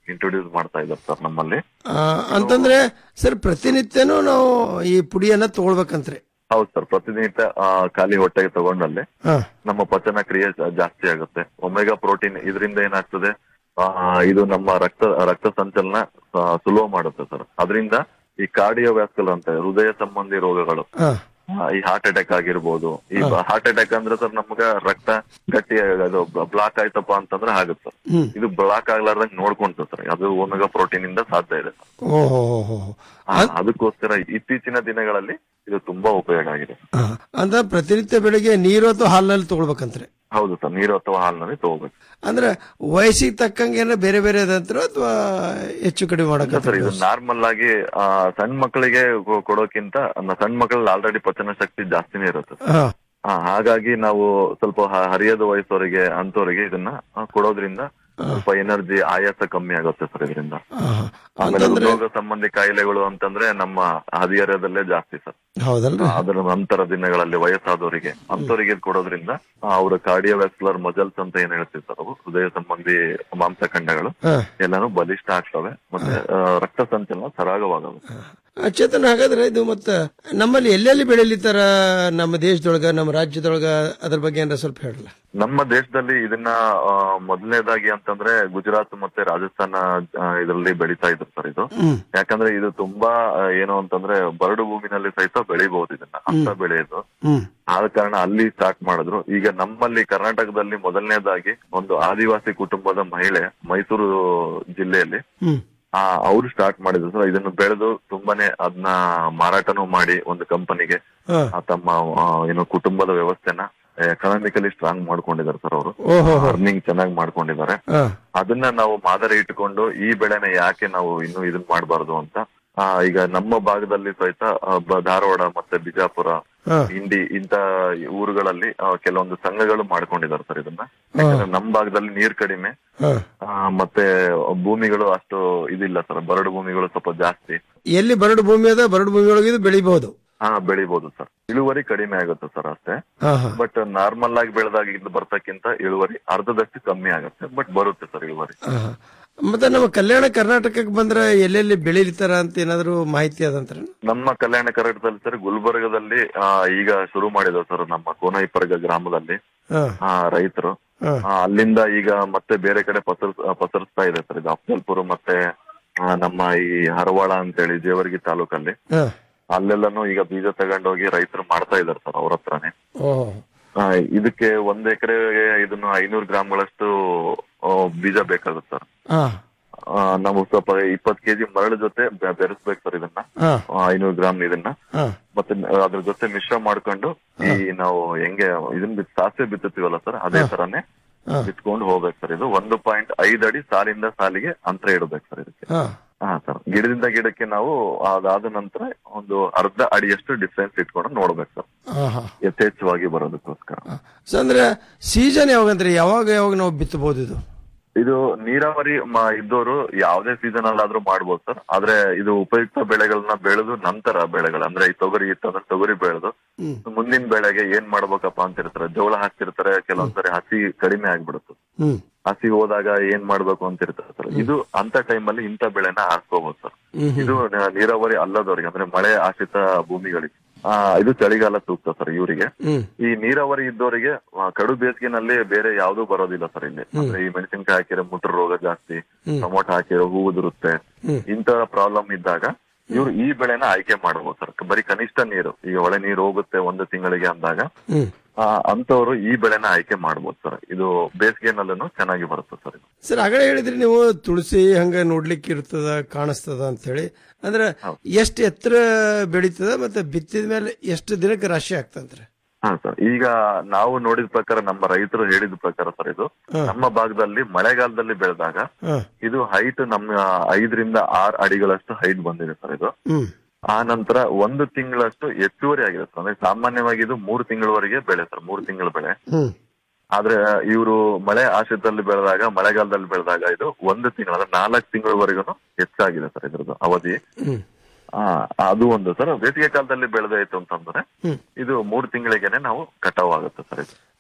ಇಂಟ್ರೊಡ್ಯೂಸ್ ಮಾಡ್ತಾ ಇದ್ದಾರೆ ಸರ್ ನಮ್ಮಲ್ಲಿ ಆ, ಅಂತಂದ್ರೆ ಸರ್ ಪ್ರತಿನಿತ್ಯನೂ ನಾವು ಈ ಪುಡಿಯನ್ನ ತಗೊಳ್ಬೇಕಂತ್ರಿ ಹೌದು ಸರ್ ಪ್ರತಿನಿತ್ಯ ಆ, ಖಾಲಿ ಹೊಟ್ಟೆಗೆ ತಗೊಂಡಲ್ಲಿ ಹಾ. ನಮ್ಮ ಪಚನ ಕ್ರಿಯೆ ಜಾ- ಜಾಸ್ತಿ ಆಗುತ್ತೆ ಒಮೆಗಾ ಪ್ರೋಟೀನ್ ಇದರಿಂದ ಏನಾಗ್ತದೆ ಆ, ಇದು ನಮ್ಮ ರಕ್ತ ರಕ್ತ ಸಂಚಲನ ಆ, ಸುಲಭ ಮಾಡುತ್ತೆ ಸರ್ ಅದರಿಂದ ಈ ಕಾರ್ಡಿಯೋವ್ಯಾಸ್ಕುಲರ್ ಅಂತ ಹೃದಯ ಸಂಬಂಧಿ ರೋಗಗಳು ಹಾ. ಆ, ಈ ಹಾರ್ಟ್ ಅಟ್ಯಾಕ್ ಆಗಿರ್ಬೋದು ಈ ಹಾರ್ಟ್ ಅಟ್ಯಾಕ್ ಅಂದ್ರೆ ಸರ್ ನಮ್ಗ ರಕ್ತ ಗಟ್ಟಿ ಅದು ಬ್ಲಾಕ್ ಆಯ್ತಪ್ಪ ಅಂತಂದ್ರೆ ಆಗುತ್ತೆ ಸರ್ ಹ್ಮ್. ಇದು ಬ್ಲಾಕ್ ಆಗ್ಲಾರ್ದಂಗ್ ನೋಡ್ಕೊಂತ ಸರ್ ಅದು ಒಮೆಗಾ ಪ್ರೋಟೀನ್ ಇಂದ ಸಾಧ್ಯ ಇದೆ ಸರ್ ಓಹೋ ಹೋ, ಹೋ. ಆ, ಅದಕ್ಕೋಸ್ಕರ ಇತ್ತೀಚಿನ ದಿನಗಳಲ್ಲಿ ಇದು ತುಂಬಾ ಉಪಯೋಗ ಆಗಿದೆ ಆ, ಅಂತ ಪ್ರತಿನಿತ್ಯ ಬೆಳಿಗ್ಗೆ ನೀರು ಅಥವಾ ಹಾಲಿನಲ್ಲಿ ತಗೊಳ್ಬೇಕಂತ್ರಿ ಹೌದು ಸರ್ ನೀರು ಅಥವಾ ಹಾಲಿನಲ್ಲಿ ತಗೋಬೇಕು ಅಂದ್ರೆ ವಯಸ್ಸಿಗೆ ತಕ್ಕಂಗೆ ಏನಾರ ಬೇರೆ ಬೇರೆ ಅದಂತ್ರ ಅಥವಾ ಹೆಚ್ಚು ಕಡಿಮೆ ಸರ್ ಇದು ಮಾಡಕ ನಾರ್ಮಲ್ ಆಗಿ ಆ, ಸಣ್ಣ ಮಕ್ಕಳಿಗೆ ಕೊ- ಕೊಡೋಕ್ಕಿಂತ ನ- ಸಣ್ಣ ಮಕ್ಕಳಲ್ಲಿ ಆಲ್ರೆಡಿ ಪಚನ ಶಕ್ತಿ ಜಾಸ್ತಿನೇ ಇರುತ್ತೆ ಹಾ. ಆ, ಹಾಗಾಗಿ ನಾವು ಸ್ವಲ್ಪ ಹ- ಹರಿಯದ ವಯಸ್ಸವರಿಗೆ ಅಂತವರಿಗೆ ಇದನ್ನ ಆ, ಕೊಡೋದ್ರಿಂದ ಸ್ವಲ್ಪ ಎನರ್ಜಿ ಆಯಾಸ ಕಮ್ಮಿ ಆಗುತ್ತೆ ಸರ್ ಇದರಿಂದ ಆಮೇಲೆ ರೋಗ ಸಂಬಂಧಿ ಕಾಯಿಲೆಗಳು ಅಂತಂದ್ರೆ ನಮ್ಮ ಹದಿಹರೆಯದಲ್ಲೇ ಜಾಸ್ತಿ ಸರ್ ಹೌದಲ್ರಿ ಅದರ ನಂತರ ದಿನಗಳಲ್ಲಿ ವಯಸ್ಸಾದವರಿಗೆ ಅಂತವರಿಗೆ ಇದ್ ಕೊಡೋದ್ರಿಂದ ಆ, ಅವರ ಕಾರ್ಡಿಯೋವ್ಯಾಸ್ಕುಲರ್ ಮಜಲ್ಸ್ ಅಂತ ಏನ್ ಹೇಳ್ತೀವಿ ಸರ್ ಅವು ಹೃದಯ ಸಂಬಂಧಿ ಮಾಂಸಖಂಡಗಳು ಹಾ. ಎಲ್ಲಾನು ಬಲಿಷ್ಠ ಆಗ್ತವೆ ಮತ್ತೆ ಆ, ರಕ್ತ ಸಂಚಲನ ಸರಾಗವಾಗುತ್ತೆ ಆ, ಚೇತನ್ ಹಾಗಾದ್ರೆ ಇದು ಮತ್ತ ನಮ್ಮಲ್ಲಿ ಎಲ್ಲೆಲ್ಲಿ ಬೆಳಿಲಿತ್ತಾರ ನಮ್ಮ ದೇಶದೊಳಗ ನಮ್ಮ ರಾಜ್ಯದೊಳಗ ಅದ್ರ ಬಗ್ಗೆ ಏನಾರ ಸ್ವಲ್ಪ ಹೇಳಲ್ಲ ನಮ್ಮ ದೇಶದಲ್ಲಿ ಇದನ್ನ ಆ, ಮೊದಲನೇದಾಗಿ ಅಂತಂದ್ರೆ ಗುಜರಾತ್ ಮತ್ತೆ ರಾಜಸ್ಥಾನ ಆ, ಇದರಲ್ಲಿ ಬೆಳೀತಾ ಇದ್ರು ಸರ್ ಇದು ಹ್ಮ್. ಯಾಕಂದ್ರೆ ಇದು ತುಂಬಾ ಆ, ಏನು ಅಂತಂದ್ರೆ ಬರಡು ಭೂಮಿನಲ್ಲಿ ಸಹಿತ ಬೆಳಿಬಹುದು ಇದನ್ನ ಅಂತ ಬೆಳೆ ಇದು ಹ್ಮ್ ಆದ ಕಾರಣ ಅಲ್ಲಿ ಸ್ಟಾರ್ಟ್ ಮಾಡಿದ್ರು ಈಗ ನಮ್ಮಲ್ಲಿ ಕರ್ನಾಟಕದಲ್ಲಿ ಮೊದಲನೇದಾಗಿ ಒಂದು ಆದಿವಾಸಿ ಕುಟುಂಬದ ಮಹಿಳೆ ಮೈಸೂರು ಜಿಲ್ಲೆಯಲ್ಲಿ ಹ್ಮ್ ಆ ಅವ್ರು ಸ್ಟಾರ್ಟ್ ಮಾಡಿದ್ರು ಸರ್ ಇದನ್ನು ಬೆಳೆದು ತುಂಬಾನೇ ಅದನ್ನ ಮಾರಾಟನೂ ಮಾಡಿ ಒಂದು ಕಂಪನಿಗೆ ಹಾ. ತಮ್ಮ ಆ, ಏನು ಕುಟುಂಬದ ವ್ಯವಸ್ಥೆನ ಎಕನಾಮಿಕಲಿ ಸ್ಟ್ರಾಂಗ್ ಮಾಡ್ಕೊಂಡಿದ್ದಾರೆ ಸರ್ ಅವರು ಓಹೋ ಅರ್ನಿಂಗ್ ಚೆನ್ನಾಗಿ ಮಾಡ್ಕೊಂಡಿದ್ದಾರೆ ಹಾ. ಅದನ್ನ ನಾವು ಮಾದರಿ ಇಟ್ಟುಕೊಂಡು ಈ ಬೆಳೆನ ಯಾಕೆ ನಾವು ಇನ್ನು ಇದನ್ನ ಮಾಡಬಾರ್ದು ಅಂತ ಆ, ಈಗ ನಮ್ಮ ಭಾಗದಲ್ಲಿ ಸಹಿತ ಆ, ಬ- ಧಾರವಾಡ ಮತ್ತೆ ಬಿಜಾಪುರ ಹಾ. ಇಂಡಿ ಇಂತ ಊರುಗಳಲ್ಲಿ ಆ, ಕೆಲವೊಂದು ಸಂಘಗಳು ಮಾಡ್ಕೊಂಡಿದ್ದಾರೆ ಸರ್ ಇದನ್ನ ಯಾಕಂದ್ರೆ ನಮ್ಮ ಭಾಗದಲ್ಲಿ ನೀರ್ ಕಡಿಮೆ ಹಾ. ಆ, ಮತ್ತೆ ಭೂಮಿಗಳು ಅಷ್ಟು ಇದಿಲ್ಲ ಸರ್ ಬರಡು ಭೂಮಿಗಳು ಸ್ವಲ್ಪ ಜಾಸ್ತಿ ಎಲ್ಲಿ ಬರಡು ಭೂಮಿ ಅದ ಬರಡು ಭೂಮಿ ಒಳಗೆ ಇದು ಬೆಳಿಬಹುದು ಹಾ ಬೆಳಿಬಹುದು ಸರ್ ಇಳುವರಿ ಕಡಿಮೆ ಆಗುತ್ತೆ ಸರ್ ಅಷ್ಟೇ ಹಾ, ಹಾ. ಬಟ್ ನಾರ್ಮಲ್ ಆಗಿ ಬೆಳೆದಾಗ ಇದು ಬರ್ತಕ್ಕಿಂತ ಇಳುವರಿ ಅರ್ಧದಷ್ಟು ಕಮ್ಮಿ ಆಗುತ್ತೆ ಬಟ್ ಬರುತ್ತೆ ಸರ್ ಇಳುವರಿ ಹಾ, ಹಾ. ಮತ್ತೆ ನಮ್ಮ ಕಲ್ಯಾಣ ಕರ್ನಾಟಕಕ್ಕೆ ಬಂದ್ರೆ ಎಲ್ಲೆಲ್ಲಿ ಬೆಳಿಲಿತ್ತಾರ ಅಂತ ಏನಾದ್ರು ಮಾಹಿತಿ ಅದಂತ್ರ ನಮ್ಮ ಕಲ್ಯಾಣ ಕರ್ನಾಟಕದಲ್ಲಿ ಸರ್ ಗುಲ್ಬರ್ಗದಲ್ಲಿ ಆ, ಈಗ ಶುರು ಮಾಡಿದ್ರು ಸರ್ ನಮ್ಮ ಕೋನೈಪರ್ಗ ಗ್ರಾಮದಲ್ಲಿ ಹಾ. ಆ, ರೈತರು ಹಾ. ಆ, ಅಲ್ಲಿಂದ ಈಗ ಮತ್ತೆ ಬೇರೆ ಕಡೆ ಪಸರ್ ಪಸರಿಸ್ತಾ ಇದೆ ಸರ್ ಇದು ಅಫ್ಜಲ್ಪುರ ಮತ್ತೆ ಆ, ನಮ್ಮ ಈ ಹರವಾಳ ಅಂತೇಳಿ ಜೇವರ್ಗಿ ತಾಲೂಕಲ್ಲಿ ಹಾ. ಅಲ್ಲೆಲ್ಲಾನು ಈಗ ಬೀಜ ತಗೊಂಡೋಗಿ ರೈತರು ಮಾಡ್ತಾ ಇದಾರೆ ಸರ್ ಅವ್ರ ಹತ್ರನೇ ಓಹೋ ಆ, ಇದಕ್ಕೆ ಒಂದ್ ಎಕರೆಗೆ ಇದನ್ನು ಐನೂರು ಗ್ರಾಮ್ಗಳಷ್ಟು ಆ, ಬೀಜ ಬೇಕಾಗುತ್ತೆ ಸರ್ ಹಾ ಆ, ನಾವು ಸ್ವಲ್ಪ ಇಪ್ಪತ್ ಕೆಜಿ ಮರಳು ಜೊತೆ ಬೆ- ಬೆರೆಸ್ಬೇಕು ಸರ್ ಇದನ್ನ ಹಾ. ಐನೂರು ಗ್ರಾಮ್ ಇದನ್ನ ಹಾ. ಮತ್ತೆ ಅದ್ರ ಜೊತೆ ಮಿಶ್ರ ಮಾಡ್ಕೊಂಡು ಈ ನಾವು ಹೆಂಗೆ ಇದನ್ನ ಬಿತ್ ಸಾಸಿವೆ ಬಿತ್ತುತ್ತೀವಲ್ಲ ಸರ್ ಅದೇ ತರಾನೇ ಹಾ. ಬಿತ್ಕೊಂಡು ಹೋಗ್ಬೇಕು ಸರ್ ಇದು ಒಂದು ಪಾಯಿಂಟ್ ಐದ್ ಅಡಿ ಸಾಲಿಂದ ಸಾಲಿಗೆ ಅಂತರ ಇಡಬೇಕು ಸರ್ ಇದಕ್ಕೆ ಹಾ ಹಾ ಸರ್ ಗಿಡದಿಂದ ಗಿಡಕ್ಕೆ ನಾವು ಅದಾದ ನಂತರ ಒಂದು ಅರ್ಧ ಅಡಿಯಷ್ಟು ಡಿಫ್ರೆನ್ಸ್ ಇಟ್ಕೊಂಡು ನೋಡ್ಬೇಕು ಸರ್ ಹಾ ಹಾ ಯಥೇಚ್ಛವಾಗಿ ಬರೋದಕ್ಕೋಸ್ಕರ ಸೊ ಅಂದ್ರೆ ಸೀಸನ್ ಯಾವಾಗಂದ್ರೆ ಯಾವಾಗ ಯಾವಾಗ ನಾವು ಬಿತ್ತಬಹುದು ಇದು ಇದು ನೀರಾವರಿ ಮ- ಇದ್ದವರು ಯಾವುದೇ ಸೀಸನ್ ಅಲ್ಲಾದ್ರೂ ಮಾಡ್ಬೋದು ಸರ್ ಆದ್ರೆ ಇದು ಉಪಯುಕ್ತ ಬೆಳೆಗಳನ್ನ ಬೆಳೆದು ನಂತರ ಬೆಳೆಗಳು ಅಂದ್ರೆ ಈ ತೊಗರಿ ಇತ್ತಂದ್ರೆ ತೊಗರಿ ಬೆಳೆದು ಹ್ಮ್. ಮುಂದಿನ ಬೆಳೆಗೆ ಏನ್ ಮಾಡ್ಬೇಕಪ್ಪ ಅಂತ ಇರ್ತಾರೆ ಜೋಳ ಹಾಕ್ತಿರ್ತಾರೆ ಕೆಲವೊಂದ್ಸರಿ ಹಸಿ ಕಡಿಮೆ ಆಗ್ಬಿಡುತ್ತೆ ಹ್ಮ್ ಹಸಿ ಹೋದಾಗ ಏನ್ ಮಾಡ್ಬೇಕು ಅಂತ ಇರ್ತಾರೆ ಸರ್ ಇದು ಅಂತ ಟೈಮ್ ಅಲ್ಲಿ ಇಂಥ ಬೆಳೆನ ಹಾಕ್ಕೋಬಹುದು ಸರ್ ಹ್ಮ್ ಹ್ಮ್. ಇದು ನ- ನೀರಾವರಿ ಅಲ್ಲದವರಿಗೆ ಅಂದ್ರೆ ಮಳೆ ಆಶ್ರಿತ ಭೂಮಿಗಳಿಗೆ ಆ ಇದು ಚಳಿಗಾಲ ಸೂಕ್ತ ಸರ್ ಇವರಿಗೆ ಹ್ಮ್ ಈ ನೀರಾವರಿ ಇದ್ದವರಿಗೆ ಆ, ಕಡು ಬೇಸಿಗೆನಲ್ಲಿ ಬೇರೆ ಯಾವ್ದು ಬರೋದಿಲ್ಲ ಸರ್ ಇಲ್ಲಿ ಅಂದ್ರೆ ಈ ಮೆಣಸಿನಕಾಯಿ ಹಾಕಿರೋ ಮುಟ್ರ ರೋಗ ಜಾಸ್ತಿ ಹ್ಮ್. ಟೊಮೊಟೊ ಹಾಕಿರೋ ಹೂ ಉದುರುತ್ತೆ ಹ್ಮ್. ಇಂತ ಪ್ರಾಬ್ಲಮ್ ಇದ್ದಾಗ ಇವ್ರು ಈ ಬೆಳೆನ ಆಯ್ಕೆ ಮಾಡಬಹುದು ಸರ್ ಬರೀ ಕನಿಷ್ಠ ನೀರು ಈಗ ಒಳೆ ನೀರು ಹೋಗುತ್ತೆ ಒಂದು ತಿಂಗಳಿಗೆ ಅಂದಾಗ ಹ್ಮ್ ಆ, ಅಂತವ್ರು ಈ ಬೆಳೆನ ಆಯ್ಕೆ ಮಾಡಬಹುದು ಸರ್ ಇದು ಬೇಸಿಗೆನಲ್ಲೂ ಚೆನ್ನಾಗಿ ಬರುತ್ತೆ ಸರ್ ಇದು ಸರ್ ಆಗಲೇ ಹೇಳಿದ್ರಿ ನೀವು ತುಳಸಿ ಹಂಗ ನೋಡ್ಲಿಕ್ಕೆ ಇರ್ತದ ಕಾಣಿಸ್ತದ ಅಂತ ಹೇಳಿ ಅಂದ್ರೆ ಎಷ್ಟು ಎತ್ತರ ಬೆಳೀತದ ಮತ್ತೆ ಬಿತ್ತಿದ ಮೇಲೆ ಎಷ್ಟು ದಿನಕ್ಕೆ ರಾಶಿ ಆಗ್ತಂದ್ರೆ ಹಾ ಸರ್ ಈಗ ನಾವು ನೋಡಿದ ಪ್ರಕಾರ ನಮ್ಮ ರೈತರು ಹೇಳಿದ ಪ್ರಕಾರ ಸರ್ ಇದು ಹಾ. ನಮ್ಮ ಭಾಗದಲ್ಲಿ ಮಳೆಗಾಲದಲ್ಲಿ ಬೆಳೆದಾಗ ಹಾ. ಇದು ಹೈಟ್ ನಮ್ಮ ಐದರಿಂದ ಆರ್ ಅಡಿಗಳಷ್ಟು ಹೈಟ್ ಬಂದಿದೆ ಸರ್ ಇದು ಹ್ಮ್ ಆ ನಂತರ ಒಂದು ತಿಂಗಳಷ್ಟು ಹೆಚ್ಚುವರಿ ಆಗಿದೆ ಸರ್ ಅಂದ್ರೆ ಸಾಮಾನ್ಯವಾಗಿ ಇದು ಮೂರು ತಿಂಗಳವರೆಗೆ ಬೆಳೆ ಸರ್ ಮೂರು ತಿಂಗಳ ಬೆಳೆ ಹ್ಮ್ ಆದ್ರೆ ಇವರು ಮಳೆ ಆಶ್ರಿತದಲ್ಲಿ ಬೆಳೆದಾಗ ಮಳೆಗಾಲದಲ್ಲಿ ಬೆಳೆದಾಗ ಇದು ಒಂದು ತಿಂಗಳ ಅಂದ್ರೆ ನಾಲ್ಕು ತಿಂಗಳವರೆಗೂ ಹೆಚ್ಚಾಗಿದೆ ಸರ್ ಇದ್ರದ್ದು ಅವಧಿ ಹ್ಮ್ ಆ, ಅದು ಒಂದು ಸರ್ ಬೇಸಿಗೆ ಕಾಲದಲ್ಲಿ ಬೆಳೆದಾಯ್ತು ಅಂತಂದ್ರೆ ಹ್ಮ್. ಇದು ಮೂರು ತಿಂಗಳಿಗೆನೆ ನಾವು ಕಟಾವ್ ಆಗುತ್ತೆ ಸರ್ ಇದು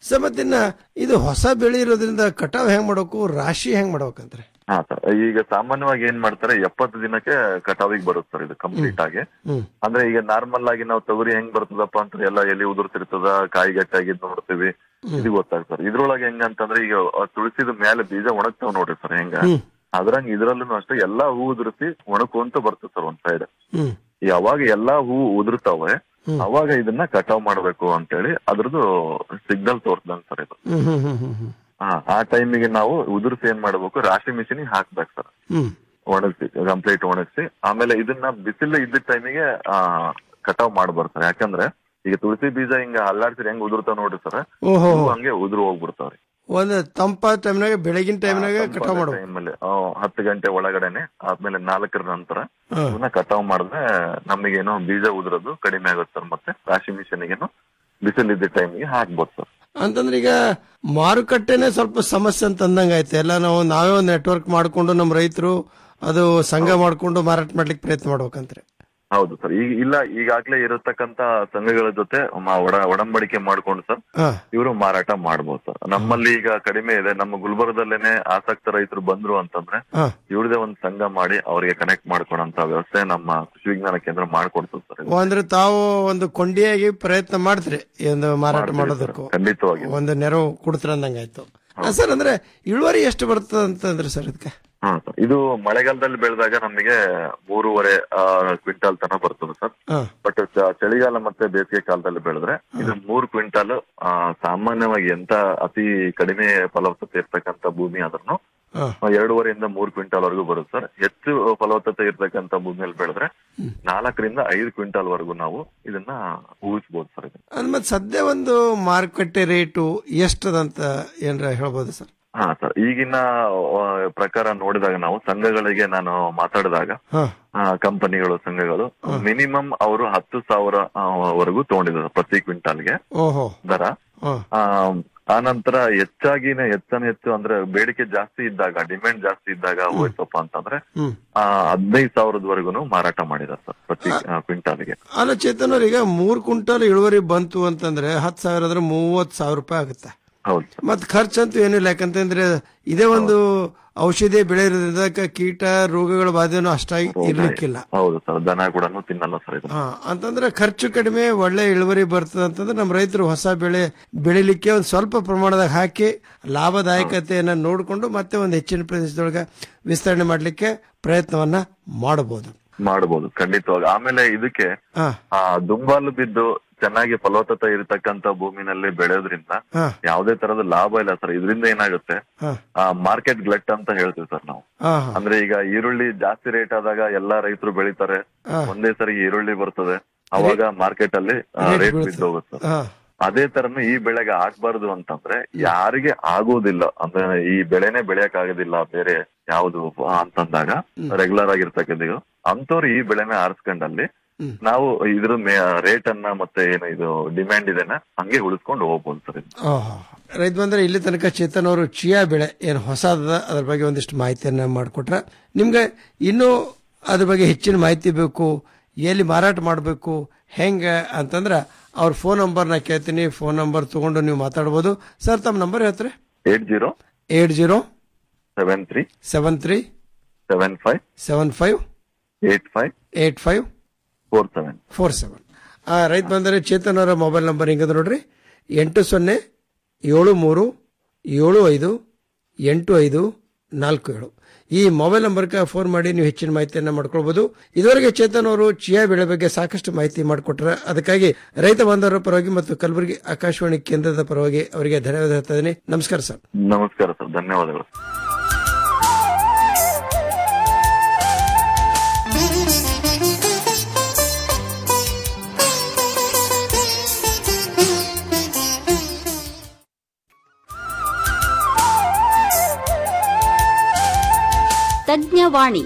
ಸರ್ ಮತ್ತಿನ್ನ ಇದು ಹೊಸ ಬೆಳೆ ಇರೋದ್ರಿಂದ ಕಟಾವ್ ಹೆಂಗ್ ಮಾಡ್ಬೇಕು ರಾಶಿ ಹೆಂಗ್ ಮಾಡ್ಬೇಕಂದ್ರೆ ಹಾ ಸರ್ ಈಗ ಸಾಮಾನ್ಯವಾಗಿ ಏನ್ ಮಾಡ್ತಾರೆ ಎಪ್ಪತ್ತು ದಿನಕ್ಕೆ ಕಟಾವಿಗೆ ಬರುತ್ತೆ ಸರ್ ಇದು ಕಂಪ್ಲೀಟ್ ಆಗಿ ಹ್ಮ್ ಅಂದ್ರೆ ಈಗ ನಾರ್ಮಲ್ ಆಗಿ ನಾವು ತೊಗರಿ ಹೆಂಗ್ ಬರ್ತದಪ್ಪ ಅಂತ ಎಲ್ಲ ಎಲ್ಲಿ ಉದುರ್ತಿರ್ತದ ಕಾಯಿ ಗಟ್ಟಾಗಿದ್ ನೋಡ್ತೀವಿ ಇದು ಗೊತ್ತಾಗ್ತದೆ ಇದ್ರೊಳಗೆ ಹೆಂಗಂತಂದ್ರೆ ಈಗ ಆ ತುಳಸಿದ ಮೇಲೆ ಬೀಜ ಒಣಗ್ತಾವ್ ನೋಡ್ರಿ ಸರ್ ಹೆಂಗ ಹ್ಮ್. ಅದ್ರಂಗ್ ಇದ್ರಲ್ಲೂ ಅಷ್ಟೇ ಎಲ್ಲಾ ಹೂ ಉದುರಿಸಿ ಒಣಕೊಂತ ಬರ್ತದೆ ಸರ್ ಒಂದ್ ಸೈಡ್ ಹ್ಮ್ ಯಾವಾಗ ಎಲ್ಲಾ ಹೂ ಉದುರ್ತಾವೆ ಅವಾಗ ಇದನ್ನ ಕಟಾವ್ ಮಾಡ್ಬೇಕು ಅಂತೇಳಿ ಅದ್ರದ್ದು ಸಿಗ್ನಲ್ ತೋರ್ಸ್ದಂಗ್ ಸರ್ ಇದು ಹ್ಮ್ ಹ್ಮ್ ಹ್ಮ್ ಹ್ಮ್ ಹ್ಮ್ ಹಾ ಆ ಟೈಮಿಗೆ ನಾವು ಉದುರ್ಸಿ ಏನ್ ಮಾಡ್ಬೇಕು ರಾಶಿ ಮಿಷಿನ್ ಹಾಕ್ಬೇಕು ಸರ್ ಹ್ಮ್ ಒಣಗಿಸಿ ಕಂಪ್ಲೀಟ್ ಒಣಗಿಸಿ ಆಮೇಲೆ ಇದನ್ನ ಬಿಸಿಲು ಇದ್ದ ಟೈಮಿಗೆ ಆ ಕಟಾವ್ ಮಾಡ್ಬಾರ್ದು ಸರ್ ಯಾಕಂದ್ರೆ ಈಗ ತುಳಸಿ ಬೀಜ ಹಿಂಗ ಅಲ್ಲಾಡ್ಸಿರಿ ಹೆಂಗ್ ಉದುರ್ತಾವ ನೋಡ್ರಿ ಸರ್ ಓಹೋ. ಹಂಗೆ ಉದುರು ಹೋಗ್ಬಿಡ್ತಾವ್ರಿ ಒಂದ್ ತಂಪ ಟೈಮ್ನಾಗ ಬೆಳಗಿನ ಟೈಮ್ನಾಗ ಕಟಾವ್ ಮಾಡ್ಬೇಕು ಟೈಮಲ್ಲಿ ಹತ್ತು ಗಂಟೆ ಒಳಗಡೆನೆ ಆದ್ಮೇಲೆ ನಾಲ್ಕರ ನಂತರ ಹಾ. ಇವನ್ನ ಕಟಾವ್ ಮಾಡಿದ್ರೆ ನಮಗೇನೋ ಬೀಜ ಉದುರೋದು ಕಡಿಮೆ ಆಗುತ್ತೆ ಸರ್ ಮತ್ತೆ ರಾಶಿ ಮಿಷನ್ಗೇನು ಬಿಸಿಲಿದ್ದ ಟೈಮಿಗೆ ಹಾಕ್ಬೋದು ಸರ್ ಅಂತಂದ್ರೆ ಈಗ ಮಾರುಕಟ್ಟೆನೆ ಸ್ವಲ್ಪ ಸಮಸ್ಯೆ ಅಂತ ಅಂದಂಗ ಆಯ್ತು ಎಲ್ಲ ನಾವು ನಾವೇ ಒಂದು ನೆಟ್ವರ್ಕ್ ಮಾಡ್ಕೊಂಡು ನಮ್ಮ ರೈತರು ಅದು ಸಂಘ ಮಾಡ್ಕೊಂಡು ಮಾರಾಟ ಮಾಡ್ಲಿಕ್ಕೆ ಪ್ರಯತ್ನ ಮಾಡ್ಬೇಕಂತ್ರಿ ಹೌದು ಸರ್ ಈಗ ಇಲ್ಲ ಈಗಾಗ್ಲೇ ಇರತಕ್ಕಂತ ಸಂಘಗಳ ಜೊತೆ ಮ- ಒಡ ಒಡಂಬಡಿಕೆ ಮಾಡ್ಕೊಂಡು ಸರ್ ಹಾ ಇವರು ಮಾರಾಟ ಮಾಡ್ಬೋದು ಸರ್ ನಮ್ಮಲ್ಲಿ ಈಗ ಕಡಿಮೆ ಇದೆ ನಮ್ಮ ಗುಲ್ಬರ್ಗದಲ್ಲೇನೆ ಆಸಕ್ತ ರೈತರು ಬಂದ್ರು ಅಂತಂದ್ರೆ ಹಾ ಇವ್ರದೇ ಒಂದು ಸಂಘ ಮಾಡಿ ಅವರಿಗೆ ಕನೆಕ್ಟ್ ಮಾಡ್ಕೊಳಂತ ವ್ಯವಸ್ಥೆ ನಮ್ಮ ಕೃಷಿ ವಿಜ್ಞಾನ ಕೇಂದ್ರ ಮಾಡ್ಕೊಡ್ತದೆ ಸರ್ ಇದು. ಅಂದ್ರೆ ತಾವು ಒಂದು ಕೊಂಡಿಯಾಗಿ ಪ್ರಯತ್ನ ಮಾಡ್ತ್ರಿ ಈ ಒಂದು ಮಾರಾಟ ಮಾಡ್ತೀವಿ ಮಾಡೋದಕ್ಕೂ ಸರ್, ಖಂಡಿತವಾಗಿ ಒಂದು ನೆರವು ಕೊಡ್ತೀರ ಅಂದಂಗ ಆಯ್ತು ಸರ್ ಅಂದ್ರೆ ಇಳುವರಿ ಎಷ್ಟು ಬರ್ತದ ಅಂತಂದ್ರೆ ಸರ್ ಇದಕ್ಕೆ ಹಾ ಸರ್ ಇದು ಮಳೆಗಾಲದಲ್ಲಿ ಬೆಳೆದಾಗ ನಮಗೆ ಮೂರುವರೆ ಆ, ಕ್ವಿಂಟಾಲ್ ತನ ಬರ್ತದೆ ಸರ್ ಹಾ ಬಟ್ ಚಳಿಗಾಲ ಮತ್ತೆ ಬೇಸಿಗೆ ಕಾಲದಲ್ಲಿ ಬೆಳೆದ್ರೆ ಇದು ಮೂರು ಕ್ವಿಂಟಾಲ್ ಆ, ಸಾಮಾನ್ಯವಾಗಿ ಎಂತ ಅತಿ ಕಡಿಮೆ ಫಲವತ್ತತೆ ಇರ್ತಕ್ಕಂತ ಭೂಮಿ ಆದ್ರೂ ಹಾ ಎರಡೂವರೆಯಿಂದ ಮೂರು ಕ್ವಿಂಟಾಲ್ ವರೆಗೂ ಬರುತ್ತೆ ಸರ್ ಹೆಚ್ಚು ಫಲವತ್ತತೆ ಇರ್ತಕ್ಕಂತ ಭೂಮಿಯಲ್ಲಿ ಬೆಳೆದ್ರೆ ನಾಲ್ಕರಿಂದ ಐದು ಕ್ವಿಂಟಾಲ್ ವರೆಗೂ ನಾವು ಇದನ್ನ ಊಹಿಸಬಹುದು ಸರ್ ಇದನ್ನ ಅಂದ್ ಮತ್ತೆ ಸದ್ಯ ಒಂದು ಮಾರುಕಟ್ಟೆ ರೇಟು ಎಷ್ಟದಂತ ಏನ್ರ ಹೇಳ್ಬೋದು ಸರ್ ಹಾ ಸರ್ ಈಗಿನ ಆ, ಪ್ರಕಾರ ನೋಡಿದಾಗ ನಾವು ಸಂಘಗಳಿಗೆ ನಾನು ಮಾತಾಡಿದಾಗ ಹಾ ಕಂಪನಿಗಳು ಸಂಘಗಳು ಮಿನಿಮಮ್ ಅವರು ಹತ್ತು ಸಾವಿರ ಆ, ವರೆಗೂ ತಗೊಂಡಿದ್ದಾರೆ ಪ್ರತಿ ಕ್ವಿಂಟಾಲ್ಗೆ ಓಹೋ ದರ ಹಾ ಆ, ಆನಂತರ ಹೆಚ್ಚಾಗಿನ ಹೆಚ್ಚನ ಹೆಚ್ಚು ಅಂದ್ರೆ ಬೇಡಿಕೆ ಜಾಸ್ತಿ ಇದ್ದಾಗ ಡಿಮ್ಯಾಂಡ್ ಜಾಸ್ತಿ ಇದ್ದಾಗ ಹೋಯ್ತಪ್ಪ ಅಂತಂದ್ರೆ ಹ್ಮ್ ಆ, ಹದಿನೈದು ಸಾವಿರದವರೆಗೂ ಮಾರಾಟ ಮಾಡಿದ್ದಾರೆ ಸರ್ ಪ್ರತಿ ಆ, ಕ್ವಿಂಟಾಲ್ಗೆ ಅಲ್ಲ ಚೇತನ್ ಅವ್ರ ಈಗ ಮೂರ್ ಕ್ವಿಂಟಲ್ ಇಳುವರಿ ಬಂತು ಅಂತಂದ್ರೆ ಹತ್ತು ಸಾವಿರ ಅಂದ್ರೆ ಮೂವತ್ ಸಾವಿರ ರೂಪಾಯಿ ಆಗುತ್ತೆ ಹೌದು ಮತ್ ಖರ್ಚಂತೂ ಏನಿಲ್ಲ ಯಾಕಂತಂದ್ರೆ ಇದೇ ಒಂದು ಔಷಧಿ ಬೆಳೆ ಇರೋದ್ರಿಂದ ಕ- ಕೀಟ ರೋಗಗಳ ಬಾಧೆನೂ ಅಷ್ಟಾಗಿ ಇರ್ಲಿಕ್ಕಿಲ್ಲ ಹೌದು ಸರ್ ದನ ಕೂಡ ತಿನ್ನಲ್ಲ ಸರ್ ಇದು ಹಾ ಅಂತಂದ್ರೆ ಖರ್ಚು ಕಡಿಮೆ ಒಳ್ಳೆ ಇಳುವರಿ ಬರ್ತದೆ ಅಂತಂದ್ರೆ ನಮ್ಮ ರೈತರು ಹೊಸ ಬೆಳೆ ಬೆಳಿಲಿಕ್ಕೆ ಒಂದು ಸ್ವಲ್ಪ ಪ್ರಮಾಣದಾಗ ಹಾಕಿ ಲಾಭದಾಯಕತೆಯನ್ನ ನೋಡಿಕೊಂಡು ಮತ್ತೆ ಒಂದು ಹೆಚ್ಚಿನ ಪ್ರದೇಶದೊಳಗೆ ವಿಸ್ತರಣೆ ಮಾಡ್ಲಿಕ್ಕೆ ಪ್ರಯತ್ನವನ್ನ ಮಾಡಬಹುದು ಮಾಡಬಹುದು ಖಂಡಿತವಾಗಿ ಆಮೇಲೆ ಇದಕ್ಕೆ ಹಾ ಆ ದುಂಬಾಲು ಬಿದ್ದು ಚೆನ್ನಾಗಿ ಫಲವತ್ತತೆ ಇರತಕ್ಕಂತ ಭೂಮಿನಲ್ಲಿ ಬೆಳೆಯೋದ್ರಿಂದ ಹಾ ಯಾವುದೇ ತರದ ಲಾಭ ಇಲ್ಲ ಸರ್ ಇದರಿಂದ ಏನಾಗುತ್ತೆ ಹಾ ಆ ಮಾರ್ಕೆಟ್ ಗ್ಲೆಟ್ ಅಂತ ಹೇಳ್ತೀವಿ ಸರ್ ನಾವು ಹಾ ಹಾ ಅಂದ್ರೆ ಈಗ ಈರುಳ್ಳಿ ಜಾಸ್ತಿ ರೇಟ್ ಆದಾಗ ಎಲ್ಲಾ ರೈತರು ಬೆಳಿತಾರೆ ಹಾ. ಒಂದೇ ಸರಿ ಈರುಳ್ಳಿ ಬರ್ತದೆ ಅವಾಗ ಮಾರ್ಕೆಟ್ ಅಲ್ಲಿ Rate ರೇಟ್ ಬೀಳುತ್ತೆ. ಬಿದ್ದು ಹೋಗುತ್ತೆ ಹಾ ಅದೇ ತರನು ಈ ಬೆಳೆಗೆ ಆಗ್ಬಾರ್ದು ಅಂತಂದ್ರೆ ಯಾರಿಗೆ ಆಗೋದಿಲ್ಲ ಅಂದ್ರೆ ಈ ಬೆಳೆನೆ ಬೆಳೆಯಕ್ ಆಗೋದಿಲ್ಲ ಬೇರೆ ಯಾವ್ದು ಅಂತಂದಾಗ ರೆಗ್ಯುಲರ್ ಆಗಿರ್ತಕ್ಕಂಥ ಅಂತವ್ರು ಈ ಬೆಳೆನ ಆರಿಸ್ಕೊಂಡಲ್ಲಿ ನಾವು ಇದ್ರ ರೇಟ್ ಅನ್ನ ಮತ್ತೆ ಏನು ಇದು ಡಿಮ್ಯಾಂಡ್ ಇದೆನ ಹಂಗೆ ಉಳಿಸ್ಕೊಂಡು ಹೋಗ್ಬೋದು ಸರ್ ಇದು. ಓಹೋ ರೈತ ಬಂದ್ರೆ ಇಲ್ಲಿ ತನಕ ಚೇತನ್ ಅವರು ಚಿಯಾ ಬೆಳೆ ಏನು ಹೊಸದ ಅದ್ರ ಬಗ್ಗೆ ಒಂದಿಷ್ಟು ಮಾಹಿತಿಯನ್ನ ಮಾಡಿಕೊಟ್ರ ನಿಮ್ಗೆ ಇನ್ನೂ ಅದ್ರ ಬಗ್ಗೆ ಹೆಚ್ಚಿನ ಮಾಹಿತಿ ಬೇಕು ಎಲ್ಲಿ ಮಾರಾಟ ಮಾಡಬೇಕು ಹೆಂಗ ಅಂತಂದ್ರ ಅವ್ರ ಫೋನ್ ನಂಬರ್ ನಾ ಕೇಳ್ತೀನಿ ಫೋನ್ ನಂಬರ್ ತಗೊಂಡು ನೀವು ಮಾತಾಡ್ಬೋದು ಸರ್ ತಮ್ಮ ನಂಬರ್ ಹೇಳ್ತಾರೆ eight zero eight zero seven three seven three seven five seven five eight five eight five four seven four seven ಆ ರೈತ ಬಂದರೆ ಚೇತನ್ ಅವರ ಮೊಬೈಲ್ ನಂಬರ್ ಹಿಂಗದ ನೋಡ್ರಿ ಎಂಟು ಸೊನ್ನೆ ಏಳು ಮೂರು ಏಳು ಐದು ಎಂಟು ಐದು ನಾಲ್ಕು ಏಳು ಈ ಮೊಬೈಲ್ ನಂಬರ್ಗೆ ಫೋನ್ ಮಾಡಿ ನೀವು ಹೆಚ್ಚಿನ ಮಾಹಿತಿಯನ್ನ ಮಾಡ್ಕೊಳ್ಬಹುದು ಇದುವರೆಗೆ ಚೇತನ್ ಅವರು ಚಿಯಾ ಬೆಳೆ ಬಗ್ಗೆ ಸಾಕಷ್ಟು ಮಾಹಿತಿ ಮಾಡಿಕೊಟ್ರ ಅದಕ್ಕಾಗಿ ರೈತ ಬಾಂಧವರ ಪರವಾಗಿ ಮತ್ತು ಕಲಬುರಗಿ ಆಕಾಶವಾಣಿ ಕೇಂದ್ರದ ಪರವಾಗಿ ಅವರಿಗೆ ಧನ್ಯವಾದ ಹೇಳ್ತಾ ಇದ್ದೀನಿ ನಮಸ್ಕಾರ ಸರ್ ನಮಸ್ಕಾರ ಸರ್ ಧನ್ಯವಾದಗಳು ತಜ್ಞವಾಣಿ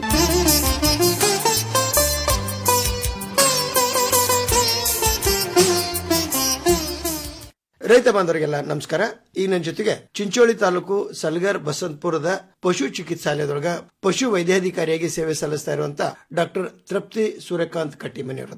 ರೈತ ಬಾಂಧವರಿಗೆಲ್ಲ ನಮಸ್ಕಾರ ಈಗ ನನ್ನ ಜೊತೆಗೆ ಚಿಂಚೋಳಿ ತಾಲೂಕು ಸಲ್ಗರ್ ಬಸಂತಪುರದ ಪಶು ಚಿಕಿತ್ಸಾಲಯದೊಳಗ ಪಶು ವೈದ್ಯಾಧಿಕಾರಿಯಾಗಿ ಸೇವೆ ಸಲ್ಲಿಸ್ತಾ ಇರುವಂತ ಡಾಕ್ಟರ್ ತೃಪ್ತಿ ಸೂರ್ಯಕಾಂತ್ ಕಟ್ಟಿಮನಿ ಅವರದ್ರ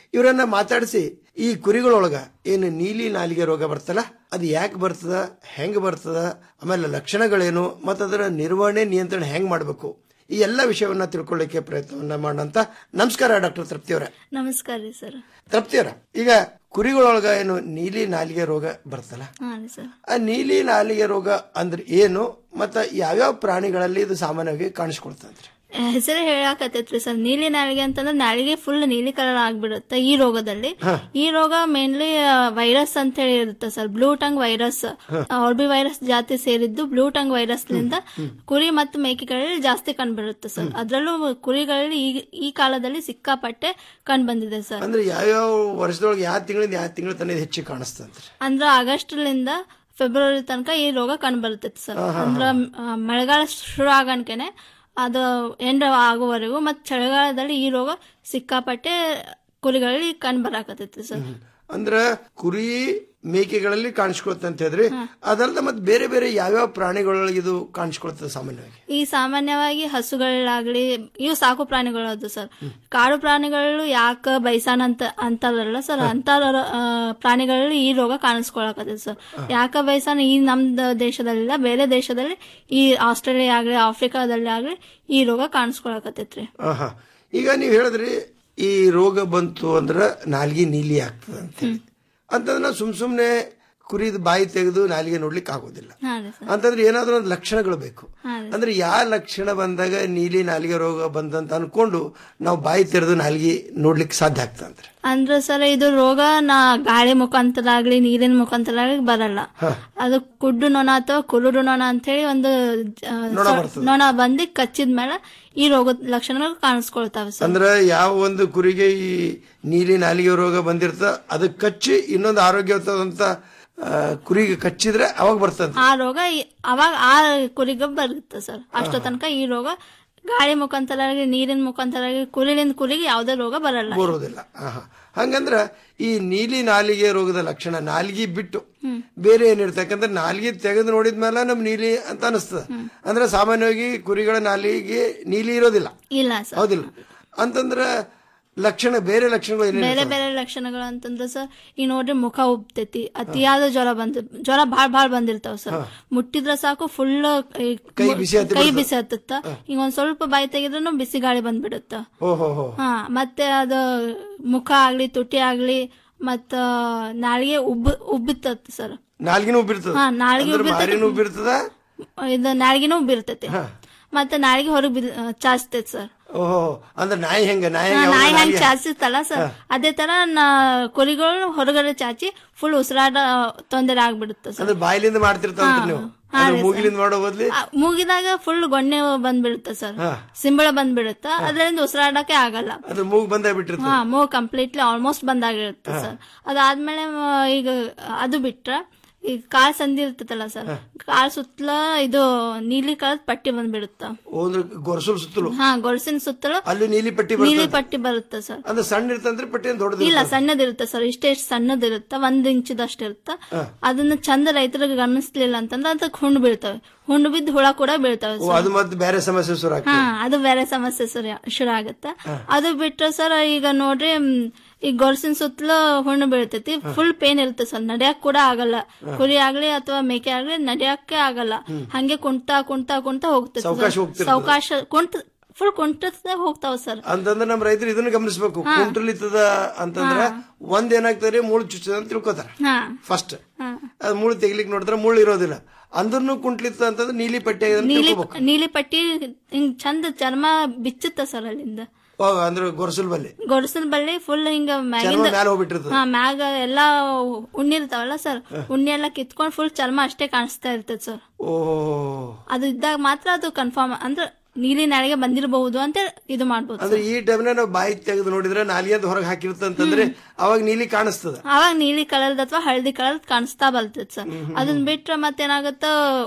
ಇವರನ್ನ ಮಾತಾಡಿಸಿ ಈ ಕುರಿಗಳೊಳಗ ಏನು ನೀಲಿ ನಾಲಿಗೆ ರೋಗ ಬರ್ತಲ್ಲ ಅದು ಯಾಕೆ ಬರ್ತದ ಹೆಂಗ್ ಬರ್ತದ ಆಮೇಲೆ ಲಕ್ಷಣಗಳೇನು ಮತ್ತು ಅದರ ನಿರ್ವಹಣೆ ನಿಯಂತ್ರಣ ಹೆಂಗ್ ಮಾಡಬೇಕು ಈ ಎಲ್ಲ ವಿಷಯವನ್ನ ತಿಳ್ಕೊಳ್ಳಿಕ್ಕೆ ಪ್ರಯತ್ನವನ್ನ ಮಾಡೋಂತ ನಮಸ್ಕಾರ ಡಾಕ್ಟರ್ ತೃಪ್ತಿಯವರ ನಮಸ್ಕಾರ ರೀ ಸರ್ ತೃಪ್ತಿಯವರ ಈಗ ಕುರಿಗಳೊಳಗ ಏನು ನೀಲಿ ನಾಲಿಗೆ ರೋಗ ಬರ್ತಲ್ಲ ಹಾ ರೀ ಸರ್ ಆ ನೀಲಿ ನಾಲಿಗೆ ರೋಗ ಅಂದ್ರೆ ಏನು ಮತ್ತ ಯಾವ್ಯಾವ ಪ್ರಾಣಿಗಳಲ್ಲಿ ಇದು ಸಾಮಾನ್ಯವಾಗಿ ಕಾಣಿಸ್ಕೊಳ್ತಂತ್ರಿ ಹೆಸರು ಹೇಳಾಕತ್ತೈತ್ರಿ ಸರ್ ನೀಲಿ ನಾಲಿಗೆ ಅಂತಂದ್ರೆ ನಾಲಿಗೆ ಫುಲ್ ನೀಲಿ ಕಲರ್ ಆಗ್ಬಿಡುತ್ತೆ ಈ ರೋಗದಲ್ಲಿ ಈ ರೋಗ ಮೇನ್ಲಿ ವೈರಸ್ ಅಂತ ಹೇಳಿ ಇರುತ್ತೆ sir blue tongue virus orbi virus ಜಾತಿ ಸೇರಿದ್ದು ಬ್ಲೂ ಟಂಗ್ ವೈರಸ್ ನಿಂದ ಕುರಿ ಮತ್ತು ಮೇಕೆಗಳಲ್ಲಿ ಜಾಸ್ತಿ ಕಂಡುಬರುತ್ತೆ ಸರ್ ಅದರಲ್ಲೂ ಕುರಿಗಳಲ್ಲಿ ಈ ಈ ಕಾಲದಲ್ಲಿ ಸಿಕ್ಕಾಪಟ್ಟೆ ಕಂಡು ಬಂದಿದೆ ಸರ್ ಅಂದ್ರೆ ಯಾವ್ಯಾವ ವರ್ಷದೊಳಗೆ ಯಾವ ತಿಂಗಳಿಂದ ಯಾವ ತಿಂಗಳ ತನಕ ಹೆಚ್ಚಿಗೆ ಕಾಣಿಸ್ತಂತ್ರಿ ಅಂದ್ರ ಆಗಸ್ಟ್ಲಿಂದ ಫೆಬ್ರವರಿ ತನಕ ಈ ರೋಗ ಕಂಡು ಬರ್ತೈತಿ ಸರ್ ಅಂದ್ರ ಆ, ಮಳೆಗಾಲ ಶುರು ಆಗನ್ಕೆನೆ ಅದು ಎಂಡ್ ಆಗುವವರೆಗೂ ಮತ್ ಚಳಿಗಾಲದಲ್ಲಿ ಈ ರೋಗ ಸಿಕ್ಕಾಪಟ್ಟೆ ಕುರಿಗಳಲ್ಲಿ ಕಂಡು ಬರಾಕತ್ತೈತಿ ಸರ್ ಅಂದ್ರ ಕುರಿ ಮೇಕೆಗಳಲ್ಲಿ ಕಾಣಿಸ್ಕೊಳ್ತ ಅಂತ ಹೇಳಿದ್ರಿ ಅದಲ್ಲದೆ ಮತ್ತೆ ಬೇರೆ ಬೇರೆ ಯಾವ್ಯಾವ ಪ್ರಾಣಿಗಳೊಳಗೆ ಇದು ಕಾಣಿಸ್ಕೊಳ್ತದೆ ಸಾಮಾನ್ಯವಾಗಿ ಈ ಸಾಮಾನ್ಯವಾಗಿ ಹಸುಗಳಾಗ್ಲಿ ಇವು ಸಾಕು ಪ್ರಾಣಿಗಳು ಅದು ಸರ್ ಕಾಡು ಪ್ರಾಣಿಗಳು ಯಾಕ ಬೈಸಾನ್ ಅಂತ ಅಂತಾರಲ್ಲ ಸರ್ ಅಂತ ಪ್ರಾಣಿಗಳಲ್ಲಿ ಈ ರೋಗ ಕಾಣಿಸ್ಕೊಳಕತ್ತೈತಿ ಸರ್ ಯಾಕ ಬೈಸಾನ್ ಈ ನಮ್ ದ- ದೇಶದಲ್ಲಿಲ್ಲ ಬೇರೆ ದೇಶದಲ್ಲಿ ಈ ಆಸ್ಟ್ರೇಲಿಯಾ ಆಗ್ಲಿ ಆಫ್ರಿಕಾದಲ್ಲಿ ಆಗ್ಲಿ ಈ ರೋಗ ಕಾಣಿಸ್ಕೊಳಕತ್ತೈತ್ರಿ ಆಹಾ ಈಗ ನೀವು ಹೇಳಿದ್ರಿ ಈ ರೋಗ ಬಂತು ಅಂದ್ರ ನಾಲ್ಗೆ ನೀಲಿ ಆಗ್ತದೆ ಅಂತ ಹೇಳಿ ಅಂತಂದ್ರೆ ನಾವು ಸುಮ್ ಸುಮ್ನೆ ಕುರಿದ ಬಾಯಿ ತೆಗೆದು ನಾಲಿಗೆ ನೋಡ್ಲಿಕ್ಕೆ ಆಗೋದಿಲ್ಲ ಹಾ ರೀ ಸರ್ ಅಂತಂದ್ರೆ ಏನಾದ್ರೂ ಒಂದು ಲಕ್ಷಣಗಳು ಬೇಕು ಹಾ ರೀ ಅಂದ್ರೆ ಯಾವ ಲಕ್ಷಣ ಬಂದಾಗ ನೀಲಿ ನಾಲಿಗೆ ರೋಗ ಬಂದಂತ ಅನ್ಕೊಂಡು ನಾವು ಬಾಯಿ ತೆರೆದು ನಾಲಿಗೆ ನೋಡ್ಲಿಕ್ಕೆ ಸಾಧ್ಯ ಆಗ್ತಂದ್ರೆ ಅಂದ್ರೆ ಸರ್ ಇದು ರೋಗ ನಾ ಗಾಳಿ ಮುಖಾಂತರ ಆಗ್ಲಿ ನೀರಿನ ಮುಖಾಂತರ ಆಗ್ಲಿ ಬರಲ್ಲ ಅದು ಕುಡ್ಡು ನೊಣ ಅಥವಾ ಕುರುಡು ನೊಣ ಅಂತ ಹೇಳಿ ಒಂದು ಆ, ನೊಣ ಸ- ಬರ್ತದೆ. ನೊಣ ಬಂದು ಕಚ್ಚಿದ ಮೇಲೆ ಈ ರೋಗದ ಲಕ್ಷಣಗಳು ಕಾಣಿಸ್ಕೊಳ್ತಾವೆ ಸರ್ ಅಂದ್ರೆ ಯಾವ ಒಂದು ಕುರಿಗೆ ಈ ನೀಲಿ ನಾಲಿಗೆ ರೋಗ ಬಂದಿರ್ತ ಅದಕ್ಕೆ ಕಚ್ಚಿ ಇನ್ನೊಂದು ಆರೋಗ್ಯವಂತ ಕುರಿಗೆ ಕಚ್ಚಿದ್ರೆ ಅವಾಗ ಬರ್ತಂತ ಆ ರೋಗ ಈ- ಅವಾಗ ಆ ಕುರಿಗೆ ಬರುತ್ತೆ ಸರ್ ಅಷ್ಟೋ ತನಕ ಈ ರೋಗ ಗಾಳಿ ಮುಖಾಂತರ ಆಗಲಿ ನೀರಿನ ಮುಖಾಂತರ ಆಗಲಿ ಕುರಿಲಿಂದ ಕುರಿಗೆ ಯಾವುದೇ ರೋಗ ಬರಲ್ಲ ಬರೋದಿಲ್ಲ ಆಹಾ. ಹಂಗಂದ್ರ ಈ ನೀಲಿ ನಾಲಿಗೆ ರೋಗದ ಲಕ್ಷಣ ನಾಲಿಗೆ ಬಿಟ್ಟು ಬೇರೆ ಏನಿರುತ್ತೆ ಯಾಕಂದ್ರೆ ನಾಲಿಗೆ ತೆಗೆದು ನೋಡಿದ್ಮೇಲೆ ನಮ್ ನೀಲಿ ಅಂತ ಅನಿಸ್ತದ ಅಂದ್ರೆ ಸಾಮಾನ್ಯವಾಗಿ ಕುರಿಗಳ ನಾಲಿಗೆ ನೀಲಿ ಇರೋದಿಲ್ಲ ಇಲ್ಲ ಸರ್ ಹೌದಿಲ್ಲ ಅಂತಂದ್ರ ಲಕ್ಷಣ ಬೇರೆ ಲಕ್ಷಣಗಳು ಬೇರೆ ಏನೇನು ಬೇರೆ ಲಕ್ಷಣಗಳು ಅಂತಂದ್ರೆ ಸರ್ ಈ ನೋಡ್ರಿ ಮುಖ ಉಬ್ತೈತಿ ಅತಿಯಾದ ಜ್ವರ ಬಂದ ಜ್ವರ ಬಾಳ್ ಬಾಳ್ ಬಂದಿರ್ತಾವ ಸರ್ ಮುಟ್ಟಿದ್ರ ಸಾಕು ಫುಲ್ ಕೈ ಬಿಸಿ ಹತ್ತಿ ಕೈ ಬಿಡ್ತದೆ. ಬಿಸಿ ಹತ್ತತ್ತ ಈಗ ಒಂದ್ ಸ್ವಲ್ಪ ಬಾಯಿ ತೆಗೆದ್ರೂ ಬಿಸಿ ಗಾಳಿ ಬಂದ್ಬಿಡುತ್ತ ಓಹೋ ಹೋ ಹಾ ಮತ್ತೆ ಅದು ಮುಖ ಆಗ್ಲಿ ತುಟಿ ಆಗ್ಲಿ ಮತ್ತ ನಾಳಿಗೆ ಉಬ್ಬ ಉಬ್ಬಿತ್ತತ್ ಸರ್ ನಾಲ್ಗಿನೂ ಉಬ್ಬಿರ್ತದ ಹಾ, ನಾಲ್ಗೆ ಅಂದ್ರೆ ಉಬ್ಬಿರ್ತದೆ. ಮಾರಿನೂ ಉಬ್ಬಿರ್ತದ ಇದು ನಾಳಿಗೆನೂ ಉಬ್ಬಿರ್ತೈತಿ ಮತ್ತೆ ನಾಳಿಗೆ ಹೊರಗ್ ಬಿದ್ ಚಾಚ್ತೈತಿ ಸರ್ ಓಹೋ ಅಂದ್ರೆ ನಾಯಿ ಹೆಂಗ ನಾಯಿ ಹಾ, ಹೆಂಗ ನಾಯಿ ಹೆಂಗ್ ನಾಲಿಗೆ- ಚಾಚಿಸ್ತಲ್ಲ ಸರ್ ಅದೇ ತರ ನಾ- ಕುರಿಗಳು ಹೊರಗಡೆ ಚಾಚಿ ಫುಲ್ ಉಸಿರಾಡ ತೊಂದರೆ ಆಗ್ಬಿಡುತ್ತೆ ಸರ್ ಅಂದ್ರೆ ಬಾಯಿಲಿಂದ ಮಾಡ್ತಿರ್ತಾವ ಹಾ. ನೀವು ಹಾ ಅಂದ್ರೆ ರೀ ಮೂಗಿಲಿಂದ ಮಾಡೋ ಬದ್ಲಿ ಆ, ಮೂಗಿದಾಗ ಫುಲ್ ಗೊಣ್ಣೆ ಬಂದ್ಬಿಡುತ್ತೆ ಸರ್ ಹಾ. ಸಿಂಬಳ ಬಂದ್ಬಿಡುತ್ತ ಅದರಿಂದ ಉಸಿರಾಡಕ್ಕೆ ಆಗಲ್ಲ ಅದ್ರ ಮೂಗ್ ಬಂದೇ ಬಿಟ್ಟಿರ್ತದೆ ಹಾ ಮೂಗ್ ಕಂಪ್ಲೀಟ್ಲಿ ಆಲ್ಮೋಸ್ಟ್ ಬಂದಾಗಿರುತ್ತೆ ಸರ್ ಅದಾದ್ಮೇಲೆ ಮ, ಈಗ ಅದು ಬಿಟ್ರ ಈಗ ಕಾಲ್ ಸಂಧಿ ಇರ್ತದಲ್ಲ ಸರ್ ಕಾಲ್ ಸುತ್ತಲ ಇದು ನೀಲಿ ಕಲರ್ ಪಟ್ಟಿ ಬಂದ್ಬಿಡುತ್ತ ಒಂದು ಗೊರಸಲ್ ಸುತ್ತಲೂ ಹಾ ಗೊಳಸಿನ ಸುತ್ತಲೂ ಅಲ್ಲಿ ನೀಲಿ ಪಟ್ಟಿ ನೀಲಿ ಬರ್ತದೆ ಪಟ್ಟಿ ಬರುತ್ತೆ ಸರ್ ಅಂದ್ರೆ ಸಣ್ಣ ಇರ್ತಂದ್ರೆ ಪಟ್ಟಿ ಅಂತ ದೊಡ್ಡದು ಇಲ್ಲ ಸಣ್ಣದಿರುತ್ತೆ ಸರ್ ಇಷ್ಟೇ ಇಷ್ಟು ಸಣ್ಣದಿರುತ್ತೆ ಒಂದ್ ಇಂಚದಷ್ಟು ಇರುತ್ತೆ ಅದನ್ನ ಚಂದ ರೈತರಿಗೆ ಗಮನಿಸ್ಲಿಲ್ಲ ಅಂತಂದ್ರೆ ಅದಕ್ಕೆ ಹುಣ್ಣು ಬೀಳ್ತವೆ ಹುಣ್ಣು ಬಿದ್ದು ಹುಳ ಕೂಡ ಬೀಳ್ತವೆ ಓ ಸರ್ ಅದು ಮತ್ತೆ ಬೇರೆ ಸಮಸ್ಯೆ ಶುರು ಹಾ ಆಗ್ತದೆ ಅದು ಬೇರೆ ಸಮಸ್ಯೆ ಶುರು ಶುರು ಆಗುತ್ತೆ ಅದು ಬಿಟ್ರೆ ಸರ್ ಈಗ ನೋಡ್ರಿ ಮ್, ಈ ಗೊರಸಿನ ಸುತ್ತಲೂ ಹುಣ್ಣು ಬೀಳ್ತೈತಿ ಫುಲ್ ಪೇನ್ ಇರುತ್ತೆ ಸರ್ ನಡ್ಯಾಕ್ ಕೂಡ ಆಗಲ್ಲ ಕುರಿ ಆಗ್ಲಿ ಅಥವಾ ಮೇಕೆ ಆಗ್ಲಿ ನಡ್ಯಾಕೆ ಆಗಲ್ಲ ಹಂಗೆ ಕುಂಟ ಕುಂಟ ಕುಂಟ ಹೋಗ್ತೈತಿ ಸಾವ್ಕಾಶ ಸರ್. ಹೋಗ್ತಿರ್ತದೆ. ಸಾವ್ಕಾಶ ಕುಂಟ ಫುಲ್ ಕುಂಟದ ಹೋಗ್ತಾವ ಸರ್ ಅಂತಂದ್ರೆ ನಮ್ಮ ರೈತರು ಇದನ್ನ ಗಮನಿಸಬೇಕು ಹಾ. ಕುಂಟ್ರಲಿತ್ತದ ಅಂತಂದ್ರೆ ಒಂದ್ ಏನಾಗ್ತದೆ ಮುಳ್ಳು ಚುಚ್ಚದ ಅಂತ ತಿಳ್ಕೊತಾರ ಹಾ ಫಸ್ಟ್ ಹಾ. ಅದ್ ಮುಳ್ಳು ತೆಗಿಲಿಕ್ ನೋಡಿದ್ರೆ ಮುಳ್ಳು ಇರೋದಿಲ್ಲ ಅಂದ್ರೂ ಕುಂಟ್ಲಿತ್ತ ಅಂತಂದ್ರೆ ನೀಲಿ ಪಟ್ಟಿ ಆಗಿದೆ ಅಂತ ನೀಲಿ ತಿಳ್ಕೊಬೇಕು ನೀಲಿ ಪಟ್ಟಿ ಹಿಂಗ್ ಚಂದ ಚರ್ಮ ಬಿಚ್ಚುತ್ತ ಸರ್ ಅಲ್ಲಿಂದ ಓ, ಅಂದ್ರೆ ಗೊರಸಲ್ ಬಲ್ಲಿ ಗೊಡಸಲ್ ಬಳ್ಳಿ ಫುಲ್ ಹಿಂಗ ಚರ್ಮ ಮ್ಯಾಗಿಂದ ಮ್ಯಾಲ ಹೋಗ್ಬಿಟ್ಟಿರ್ತದೆ ಹಾ ಮ್ಯಾಗ ಎಲ್ಲಾ ಉಣ್ಣಿ ಇರ್ತಾವಲ್ಲ ಸರ್ ಉಣ್ಣಿ ಎಲ್ಲ ಕಿತ್ಕೊಂಡ್ ಫುಲ್ ಚರ್ಮ ಅಷ್ಟೇ ಕಾಣಿಸ್ತಾ ಇರ್ತದೆ ಸರ್ ಓ ಅದು ಇದ್ದಾಗ ಮಾತ್ರ ಅದು ಕನ್ಫರ್ಮ್ ಅಂದ್ರೆ ನೀಲಿ ನಾಳೆಗೆ ಬಂದಿರಬಹುದು ಅಂತ ಇದು ಮಾಡ್ಬೋದು ಅಂದ್ರೆ ಈ ಟೈಮ್ನ ನಾವು ಬಾಯಿ ತೆಗೆದು ನೋಡಿದ್ರೆ ನಾಲಿಗೆ ಅಂತ ಹೊರಗೆ ಹಾಕಿರುತ್ತೆ ಅಂತಂದ್ರೆ ಅವಾಗ ನೀಲಿ ಕಾಣಿಸ್ತದ ಅವಾಗ ನೀಲಿ ಕಲರ್ದ ಅಥವಾ ಹಳದಿ ಕಲರ್ ಕಾಣಿಸ್ತಾ ಬರ್ತೈತೆ ಸರ್ ಅದನ್ನ ಬಿಟ್ರೆ ಮತ್ತೇನಾಗತ್ತ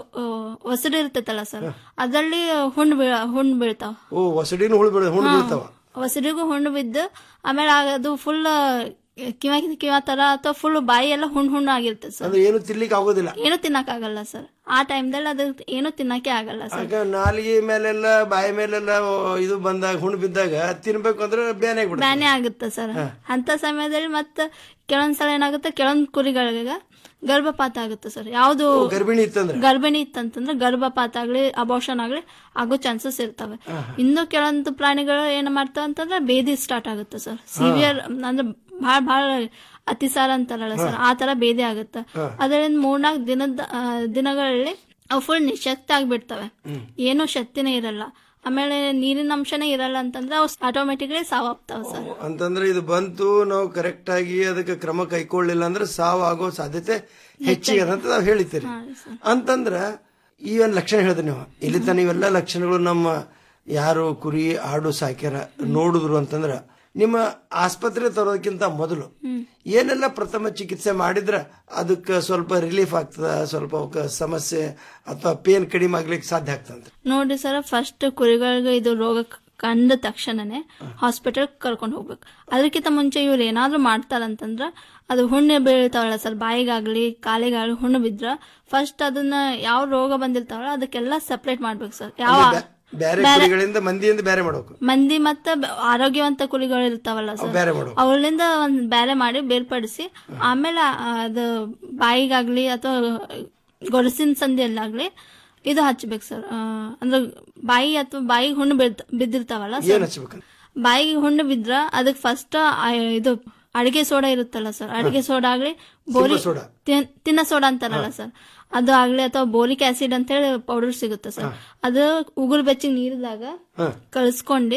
ಹೊಸಡು ಇರ್ತೈತಲ್ಲ ಸರ್ ಅದ್ರಲ್ಲಿ ಹುಣ್ಣು ಬೀಳ ಹುಣ್ಣು ಬೀಳ್ತಾವ ಓ ಹೊಸಡಿನ ಹುಳು ಬೀಳ ಹುಳು ಬೀಳ್ತಾವ ಹೊಸಡಿಗೂ ಹುಣ್ಣು ಬಿದ್ದು ಆಮೇಲೆ ಅದು ಫುಲ್ ಕಿವ ಕಿವ ತರ ಅಥವಾ ಫುಲ್ ಬಾಯಿ ಎಲ್ಲ ಹುಣ್ಣು ಹುಣ್ಣು ಆಗಿರ್ತದೆ ಸರ್ ಅಂದ್ರೆ ಏನು ತಿನ್ಲಿಕ್ಕೆ ಆಗೋದಿಲ್ಲ ಏನು ತಿನ್ನಕ್ಕಾಗಲ್ಲ ಸರ್ ಆ ಟೈಮ್ದಲ್ಲಿ ಅದು ಏನು ತಿನ್ನಕ್ಕೆ ಆಗಲ್ಲ ಸರ್ ಆಗ ನಾಲಿಗೆ ಮೇಲೆಲ್ಲ ಬಾಯಿ ಮೇಲೆಲ್ಲ ಓ, ಇದು ಬಂದಾಗ ಹುಣ್ಣು ಬಿದ್ದಾಗ ತಿನ್ಬೇಕು ಅಂದ್ರೆ ಬ್ಯಾನೆ ಆಗ್ಬಿಡುತ್ತೆ ಬ್ಯಾನೆ ಆಗುತ್ತೆ ಸರ್ ಅಂತ ಸಮಯದಲ್ಲಿ ಮತ್ತೆ ಕೆಲವೊಂದ್ಸಲ ಏನಾಗುತ್ತೆ ಕೆಲವೊಂದ್ ಕುರಿಗಳಿಗೆ ಗರ್ಭಪಾತ ಆಗುತ್ತೆ ಸರ್ ಯಾವ್ದು ಓ, ಗರ್ಭಿಣಿ ಇತ್ತಂದ್ರೆ? ಗರ್ಭಿಣಿ ಇತ್ತಂತಂದ್ರೆ ಗರ್ಭಪಾತ ಆಗ್ಲಿ ಅಬೋಷನ್ ಆಗ್ಲಿ ಆಗೋ ಚಾನ್ಸಸ್ ಇರ್ತವೆ ಇನ್ನು ಕೆಲವೊಂದು ಪ್ರಾಣಿಗಳು ಏನ್ ಮಾಡ್ತಾವ ಅಂತಂದ್ರೆ ಬೇದಿ ಸ್ಟಾರ್ಟ್ ಆಗುತ್ತೆ ಸರ್ ಸಿವಿಯರ್ ಅಂದ್ರೆ ಬಹಳ ಬಹಳ ಅತಿಸಾರ ಅಂತಾರಲ್ಲ ಸರ್ ಆ ತರ ಬೇದಿ ಆಗುತ್ತೆ ಅದರಿಂದ ಮೂರ್ನಾಲ್ಕು ದಿನದ ಆ, ದಿನಗಳಲ್ಲಿ ಅವು ಫುಲ್ ನಿಶಕ್ತ ಆಗ್ಬಿಡ್ತವೆ ಏನೂ ಶಕ್ತಿನೇ ಇರಲ್ಲ ಆಮೇಲೆ ನೀರಿನ ಅಂಶನೇ ಇರಲ್ಲ ಅಂತಂದ್ರೆ ಅವು ಆಟೋಮೆಟಿಕ್ಲಿ ಸಾವಾಗ್ತಾವ ಸರ್ ಅಂತಂದ್ರೆ ಇದು ಬಂತು ನಾವು ಕರೆಕ್ಟ್ ಆಗಿ ಅದಕ್ಕೆ ಕ್ರಮ ಕೈಕೊಳ್ಳಿಲ್ಲ ಅಂದ್ರೆ ಸಾವು ಆಗೋ ಸಾಧ್ಯತೆ ಹೆಚ್ಚಿಗೆ ಅದ ಅಂತ ನಾವು ಹೇಳಿತೀರಿ ಅಂತಂದ್ರ ಈ ಒಂದು ಲಕ್ಷಣ ಹೇಳಿದ್ರಿ ನೀವು ಇಲ್ಲಿ ತನ ಇವೆಲ್ಲ ಲಕ್ಷಣಗಳು ನಮ್ಮ ಯಾರು ಕುರಿ ಆಡು ಸಾಕ್ಯಾರ ನೋಡಿದ್ರು ಅಂತಂದ್ರ ನಿಮ್ಮ ಆಸ್ಪತ್ರೆ ತರೋದಕ್ಕಿಂತ ಮೊದಲು ಏನೆಲ್ಲ ಪ್ರಥಮ ಚಿಕಿತ್ಸೆ ಮಾಡಿದ್ರ ಅದಕ್ಕೆ ಸ್ವಲ್ಪ ರಿಲೀಫ್ ಆಗ್ತದ ಸ್ವಲ್ಪ ಅವಕ್ಕ ಸಮಸ್ಯೆ ಅಥವಾ ಪೇನ್ ಕಡಿಮೆ ಆಗ್ಲಿಕ್ಕೆ ಸಾಧ್ಯ ಆಗ್ತದ ನೋಡ್ರಿ ಸರ್ ಫಸ್ಟ್ ಕುರಿಗಳಿಗೆ ಇದು ರೋಗ ಕ- ಕಂಡ ತಕ್ಷಣನೇ ಹಾಸ್ಪಿಟಲ್ ಕರ್ಕೊಂಡು ಹೋಗ್ಬೇಕು ಅದಕ್ಕಿಂತ ಮುಂಚೆ ಇವ್ರು ಏನಾದ್ರೂ ಮಾಡ್ತಾರಂತಂದ್ರ ಅದು ಹುಣ್ಣೆ ಬೀಳ್ತಾವಲ್ಲ ಸರ್ ಬಾಯಿಗಾಗ್ಲಿ ಕಾಲಿಗಾಗ್ಲಿ ಹುಣ್ಣು ಬಿದ್ರ ಫಸ್ಟ್ ಅದನ್ನ ಯಾವ ರೋಗ ಬಂದಿರ್ತಾವಲ್ಲ ಅದಕ್ಕೆಲ್ಲ ಸಪ್ರೇಟ್ ಮಾಡ್ಬೇಕು ಸರ್ ಯಾವ ಬೇರೆ ಬೇರೆ- ಕುರಿಗಳಿಂದ ಮಂದಿಯಿಂದ ಬೇರೆ ಮಾಡ್ಬೇಕು ಮಂದಿ ಮತ್ತ ಬ- ಆರೋಗ್ಯವಂತ ಕುರಿಗಳು ಇರ್ತಾವಲ್ಲ ಸರ್ ಬೇರೆ ಮಾಡ್ಬೇಕು. ಅವಳಿಂದ ಒಂದ್ ಬೇರೆ ಮಾಡಿ ಬೇರ್ಪಡಿಸಿ ಆಮೇಲೆ ಆ- ಅದು ಬಾಯಿಗಾಗ್ಲಿ ಅಥವಾ ಗೊರಸಿನ ಸಂದಿಯಲ್ಲಾಗ್ಲಿ ಇದು ಹಚ್ಬೇಕು ಸರ್ ಆ, ಅಂದ್ರೆ ಬಾಯಿ ಅಥವಾ ಬಾಯಿಗೆ ಹುಣ್ಣು ಬಿದ್- ಬಿದ್ದಿರ್ತಾವಲ್ಲ ಏನ್ ಸರ್ ಹಚ್ಬೇಕಂತ ಬಾಯಿಗೆ ಹುಣ್ಣು ಬಿದ್ರ ಅದಕ್ಕೆ ಫಸ್ಟ್ ಇದು ಅಡಿಗೆ ಸೋಡಾ ಇರುತ್ತಲ್ಲ ಸರ್ ಅಡಿಗೆ ಸೋಡಾ ಆಗ್ಲಿ ಬೋರಿ ಸಿಂಬ ಸೋಡಾ. ತಿನ್- ತಿನ್ನ ಸೋಡಾ ಅಂತಾರಲ್ಲ ಸರ್ ಅದು ಆಗ್ಲಿ ಅಥವಾ ಬೋರಿಕ್ ಆಸಿಡ್ ಅಂತ ಹೇಳಿ ಪೌಡರ್ ಸಿಗುತ್ತೆ ಸರ್ ಅದು ಉಗುರು ಬೆಚ್ಚಿಗೆ ನೀರಿದಾಗ ಕಳ್ಸ್ಕೊಂಡು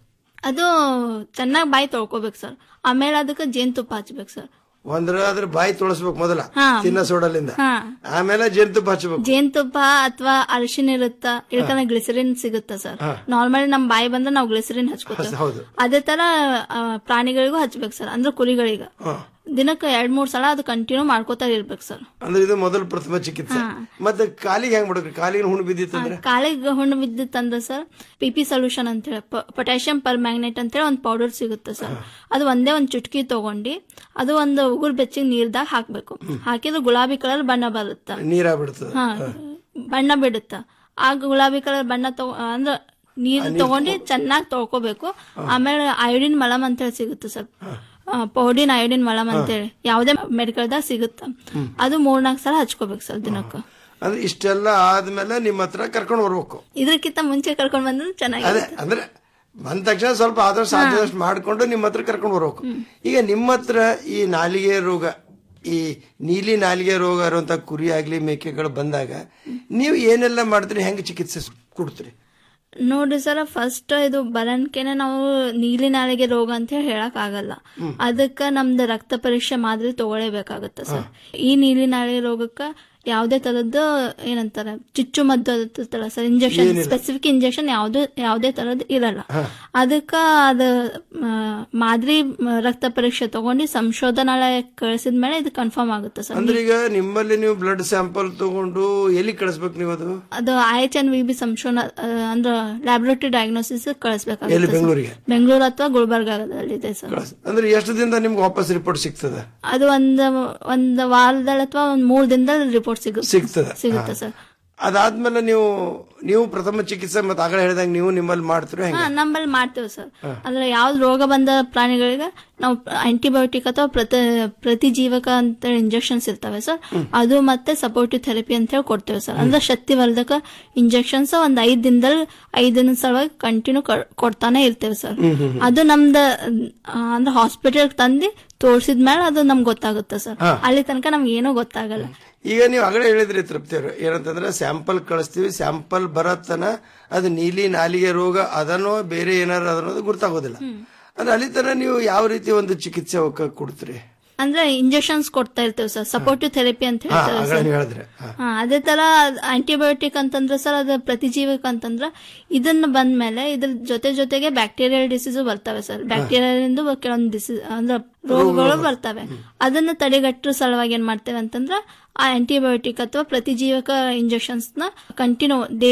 ಅದು ಚೆನ್ನಾಗಿ ಬಾಯಿ ತೊಳ್ಕೊಬೇಕು ಸರ್ ಆಮೇಲೆ ಅದಕ್ಕೆ ಜೇನುತುಪ್ಪ ಹಚ್ಬೇಕು ಸರ್ ಒಂದ್ರ ಅದ್ರ ಬಾಯಿ ತೊಳಸ್ಬೇಕು ಮೊದಲ ಹಾ. ತಿನ್ನ ಸೋಡಲಿಂದ ಹಾ ಆಮೇಲೆ ಜೇನುತುಪ್ಪ ಹಚ್ಚಬೇಕು ಜೇನುತುಪ್ಪ ಅಥವಾ ಅರಿಶಿನ ಇರುತ್ತ ಇಳ್ಕನ ಗ್ಲಿಸರಿನ್ ಸಿಗುತ್ತ ಸರ್ ಹಾ. ನಾರ್ಮಲಿ ನಮ್ ಬಾಯಿ ಬಂದ್ರೆ ನಾವು ಗ್ಲಿಸರಿನ್ ಹಚ್ಕೋತೀವಿ ಹೌದು ಅದೇ ತರ ಆ, ಪ್ರಾಣಿಗಳಿಗೂ ಹಚ್ಬೇಕು ಸರ್ ಅಂದ್ರೆ ಕುರಿಗಳಿಗೆ ಹಾ. ದಿನಕ್ಕೆ ಎರಡ್ ಮೂರ್ ಸಲ ಅದು ಕಂಟಿನ್ಯೂ ಮಾಡ್ಕೋತಾ ಇರ್ಬೇಕು ಸರ್ ಅಂದ್ರೆ ಇದು ಮೊದಲು ಪ್ರಥಮ ಚಿಕಿತ್ಸೆ ಮತ್ತೆ ಕಾಲಿಗೆ ಹೆಂಗ್ ಮಾಡ್ಬೇಕ್ರಿ ಕಾಲಿಗೆ ಹುಣ್ಣು ಬಿದ್ದಿತ್ತಂದ್ರೆ ಕಾಲಿಗೆ ಹುಣ್ಣು ಬಿದ್ದಿತ್ತಂದ್ರೆ ಸರ್ ಪಿ ಪಿ ಸೊಲ್ಯೂಷನ್ ಅಂತ ಹೇಳಿ ಪೊಟ್ಯಾಷಿಯಂ ಪರ್ ಮ್ಯಾಗ್ನೆಟ್ ಅಂತ ಹೇಳಿ ಒಂದು ಪೌಡರ್ ಸಿಗುತ್ತೆ ಸರ್ ಅದು ಒಂದೇ ಒಂದು ಚುಟ್ಕಿ ತಗೊಂಡು ಅದು ಒಂದು ಉಗುರು ಬೆಚ್ಚಿಗೆ ನೀರ್ದಾಗ ಹಾಕ್ಬೇಕು ಹಾಕಿದ್ರೆ ಗುಲಾಬಿ ಕಲರ್ ಬಣ್ಣ ಬರುತ್ತೆ ನೀರಾಗ್ಬಿಡ್ತದ ಹಾ ಬಣ್ಣ ಬಿಡುತ್ತ ಆ ಗುಲಾಬಿ ಕಲರ್ ಬಣ್ಣ ತಗೊ ಅಂದ್ರ ನೀರ್ ತಗೊಂಡು ಚೆನ್ನಾಗಿ ತೊಳ್ಕೊಬೇಕು ಆಮೇಲೆ ಅಯೋಡಿನ್ ಮಲಮ್ ಅಂತ ಹೇಳಿ ಸಿಗುತ್ತೆ ಸರ್ ಪೌಡಿನ್ ಅಯೋಡಿನ್ ಮಲಮ್ ಅಂತೇಳಿ ಯಾವ್ದೇ ಮೆಡಿಕಲ್ದಾಗ ಸಿಗುತ್ತ ಅದು ಮೂರ್ನಾಲ್ಕು ಸಲ ಹಚ್ಕೋಬೇಕು ಸರ್ ದಿನಕ್ಕೆ ಅಂದ್ರೆ ಇಷ್ಟೆಲ್ಲ ಆದ್ಮೇಲೆ ನಿಮ್ಮ ಹತ್ರ ಕರ್ಕೊಂಡು ಬರ್ಬೇಕು ಇದಕ್ಕಿಂತ ಮುಂಚೆ ಕರ್ಕೊಂಡ್ ಬಂದ್ರೆ ಅದೇ ಚೆನ್ನಾಗಿದೆ ಅಂದ್ರೆ ಬಂದ ತಕ್ಷಣ ಸ್ವಲ್ಪ ಆದಷ್ಟು ಸಾಧ್ಯದಷ್ಟು ಮಾಡ್ಕೊಂಡು ನಿಮ್ಮ ಹತ್ರ ಕರ್ಕೊಂಡು ಬರ್ಬೇಕು ಈಗ ನಿಮ್ಮ ಹತ್ರ ಈ ನಾಲಿಗೆ ರೋಗ ಈ ನೀಲಿ ನಾಲಿಗೆ ರೋಗ ಇರುವಂತ ಕುರಿ ಆಗ್ಲಿ ಮೇಕೆಗಳು ಬಂದಾಗ ನೀವು ಏನೆಲ್ಲ ಮಾಡ್ತೀರಿ ಹೆಂಗ್ ಚಿಕಿತ್ಸೆ ಕೊಡ್ತೀರಿ ನೋಡ್ರಿ ಸರ್ ಫಸ್ಟ್ ಇದು ಬರನ್ಕೆನೆ ನಾವು ನೀಲಿ ನಾಲಿಗೆ ರೋಗ ಅಂತ ಹೇಳಿ ಹೇಳಕ್ ಆಗಲ್ಲ ಅದಕ್ಕ ನಮ್ದು ರಕ್ತ ಪರೀಕ್ಷೆ ಮಾದರಿ ತಗೊಳ್ಳೇಬೇಕಾಗತ್ತೆ ಸರ್ ಈ ನೀಲಿ ನಾಲಿಗೆ ರೋಗಕ್ಕ ಯಾವ್ದೇ ತರದ್ದು ಏನಂತಾರ ಚುಚ್ಚು ಮದ್ದು ಇರ್ತಲ್ಲ ಸರ್ ಇಂಜೆಕ್ಷನ್ ಏನಿಲ್ಲ. ಸ್ಪೆಸಿಫಿಕ್ ಇಂಜೆಕ್ಷನ್ ಯಾವ್ದು ಯಾವ್ದೇ ತರದ್ ಇರಲ್ಲ ಅದಕ್ಕ ಅದ ಆ, ಮಾದರಿ ಮ, ರಕ್ತ ಪರೀಕ್ಷೆ ತಗೊಂಡು ಸಂಶೋಧನಾಲಯಕ್ಕೆ ಕಳಿಸಿದ್ಮೇಲೆ ಇದು ಕನ್ಫರ್ಮ್ ಆಗುತ್ತೆ ಸರ್ ಅಂದ್ರೆ ಈಗ ನಿಮ್ಮಲ್ಲಿ ನೀವು ಬ್ಲಡ್ ಸ್ಯಾಂಪಲ್ ತಗೊಂಡು ಎಲ್ಲಿ ಕಳಿಸ್ಬೇಕು ನೀವು ಅದು ಅದು I H N V B ಸಂಶೋಧನ ಆ, ಅಂದ್ರೆ ಲ್ಯಾಬೊರೇಟರಿ ಡಯಾಗ್ನೋಸಿಸ್ ಎಲ್ಲಿ ಕಳಿಸ್ಬೇಕಾಗುತ್ತೆ ಬೆಂಗಳೂರಿಗೆ? ಬೆಂಗಳೂರು ಅಥವಾ ಗುಲ್ಬರ್ಗಾದಲ್ಲಿದೆ ಸರ್ ಅಂದ್ರೆ ಎಷ್ಟು ದಿನದ ನಿಮ್ಗೆ ವಾಪಸ್ ರಿಪೋರ್ಟ್ ಸಿಗ್ತದ ಅದು ಒಂದ್ ಒಂದ್ ವಾರದಲ್ಲಿ ಅಥವಾ ಒಂದ್ ಮೂರ್ ದಿನದಲ್ಲಿ ರಿಪೋರ್ಟ್ ಸಿಗುತ್ತೆ ಸಿಗ್ತದ ಸಿಗುತ್ತೆ ಹಾ. ಸರ್ ಅದಾದ್ಮೇಲೆ ನೀವು ನೀವು ಪ್ರಥಮ ಚಿಕಿತ್ಸೆ ಮತ್ತೆ ಆಗಲೇ ಹೇಳಿದಾಗ ನೀವು ನಿಮ್ಮಲ್ಲಿ ಮಾಡ್ತೀರೋ ಹಾ ಹೆಂಗೆ ನಮ್ಮಲ್ಲಿ ಮಾಡ್ತೇವೆ ಸರ್ ಹಾ. ಅಂದ್ರೆ ಯಾವ್ದು ರೋಗ ಬಂದ ಪ್ರಾಣಿಗಳಿಗೆ ನಾವು ಆಂಟಿಬಯೋಟಿಕ್ ಅಥವಾ ಪ್ರತಿ ಪ್ರತಿಜೀವಕ ಅಂತ ಇಂಜೆಕ್ಷನ್ಸ್ ಇರ್ತವೆ ಸರ್ ಅದು ಮತ್ತೆ ಸಪೋರ್ಟಿವ್ ಥೆರಪಿ ಅಂತ ಹೇಳಿ ಕೊಡ್ತೇವೆ ಸರ್ ಅಂದ್ರೆ ಶಕ್ತಿವರ್ಧಕ ಇಂಜೆಕ್ಷನ್ಸ್ ಒಂದ್ ಐದ್ ದಿನದಲ್ಲಿ ಐದ್ ದಿನದ ಸಲುವಾಗಿ ಕಂಟಿನ್ಯೂ ಕೊಡ್ತಾನೆ ಇರ್ತೇವೆ ಸರ್ ಹ್ಮ್, ಹ್ಮ್, ಹ್ಮ್. ಅದು ನಮ್ದ ಆ, ಅಂದ್ರೆ ಹಾಸ್ಪಿಟಲ್ ತಂದು ತೋರ್ಸಿದ್ಮೇಲೆ ಅದು ನಮ್ಗೆ ಗೊತ್ತಾಗುತ್ತೆ ಸರ್ ಹಾ. ಅಲ್ಲಿ ತನಕ ನಮ್ಗೆ ಏನೂ ಗೊತ್ತಾಗಲ್ಲ ಈಗ ನೀವು ಆಗಲೇ ಹೇಳಿದ್ರಿ ತೃಪ್ತಿಯವರು ಏನಂತಂದ್ರೆ ಸ್ಯಾಂಪಲ್ ಕಳಿಸ್ತೀವಿ ಸ್ಯಾಂಪಲ್ ಬರತ್ತನ ಅದು ನೀಲಿ ನಾಲಿಗೆ ರೋಗ ಅದನ್ನೋ ಬೇರೆ ಏನಾರು ಅದನ್ನೋದು ಗೊತ್ತಾಗೋದಿಲ್ಲ ಅಂದ್ರೆ ಅಲ್ಲಿ ತನ ನೀವು ಯಾವ ರೀತಿ ಒಂದು ಚಿಕಿತ್ಸೆ ಅವಕ್ಕ ಕೊಡ್ತೀರಿ ಅಂದ್ರೆ ಇಂಜೆಕ್ಷನ್ಸ್ ಕೊಡ್ತಾ ಇರ್ತೇವೆ ಸರ್ ಸಪೋರ್ಟಿವ್ ಥೆರಪಿ ಅಂತ ಹಾ ಹೇಳ್ತೇವೆ ಆಗಲೇ ಸರ್ ನೀವು ಹೇಳಿದ್ರೆ ಹಾ. ಹಾ ಅದೇ ತರ ಆಂಟಿಬಯೋಟಿಕ್ ಅಂತಂದ್ರೆ ಸರ್ ಅದು ಪ್ರತಿಜೀವಕ ಅಂತಂದ್ರೆ ಇದನ್ನ ಬಂದ್ಮೇಲೆ ಇದ್ರ ಜೊತೆ ಜೊತೆಗೆ ಬ್ಯಾಕ್ಟೀರಿಯಲ್ ಡಿಸೀಸ್ ಬರ್ತವೆ ಸರ್ ಬ್ಯಾಕ್ಟೀರಿಯಾದಿಂದ ಕೆಲವೊಂದು ಡಿಸೀಸ್ ಅಂದ್ರೆ ರೋಗಗಳು ಬರ್ತವೆ ಅದನ್ನ ತಡೆಗಟ್ಟೋ ಸಲುವಾಗಿ ಏನ್ ಮಾಡ್ತೇವೆ ಅಂತಂದ್ರೆ ಆ ಆಂಟಿಬಯೋಟಿಕ್ ಅಥವಾ ಪ್ರತಿಜೀವಕ ಇಂಜೆಕ್ಷನ್ಸ್ ನ ಕಂಟಿನ್ಯೂ ಡೈಲಿ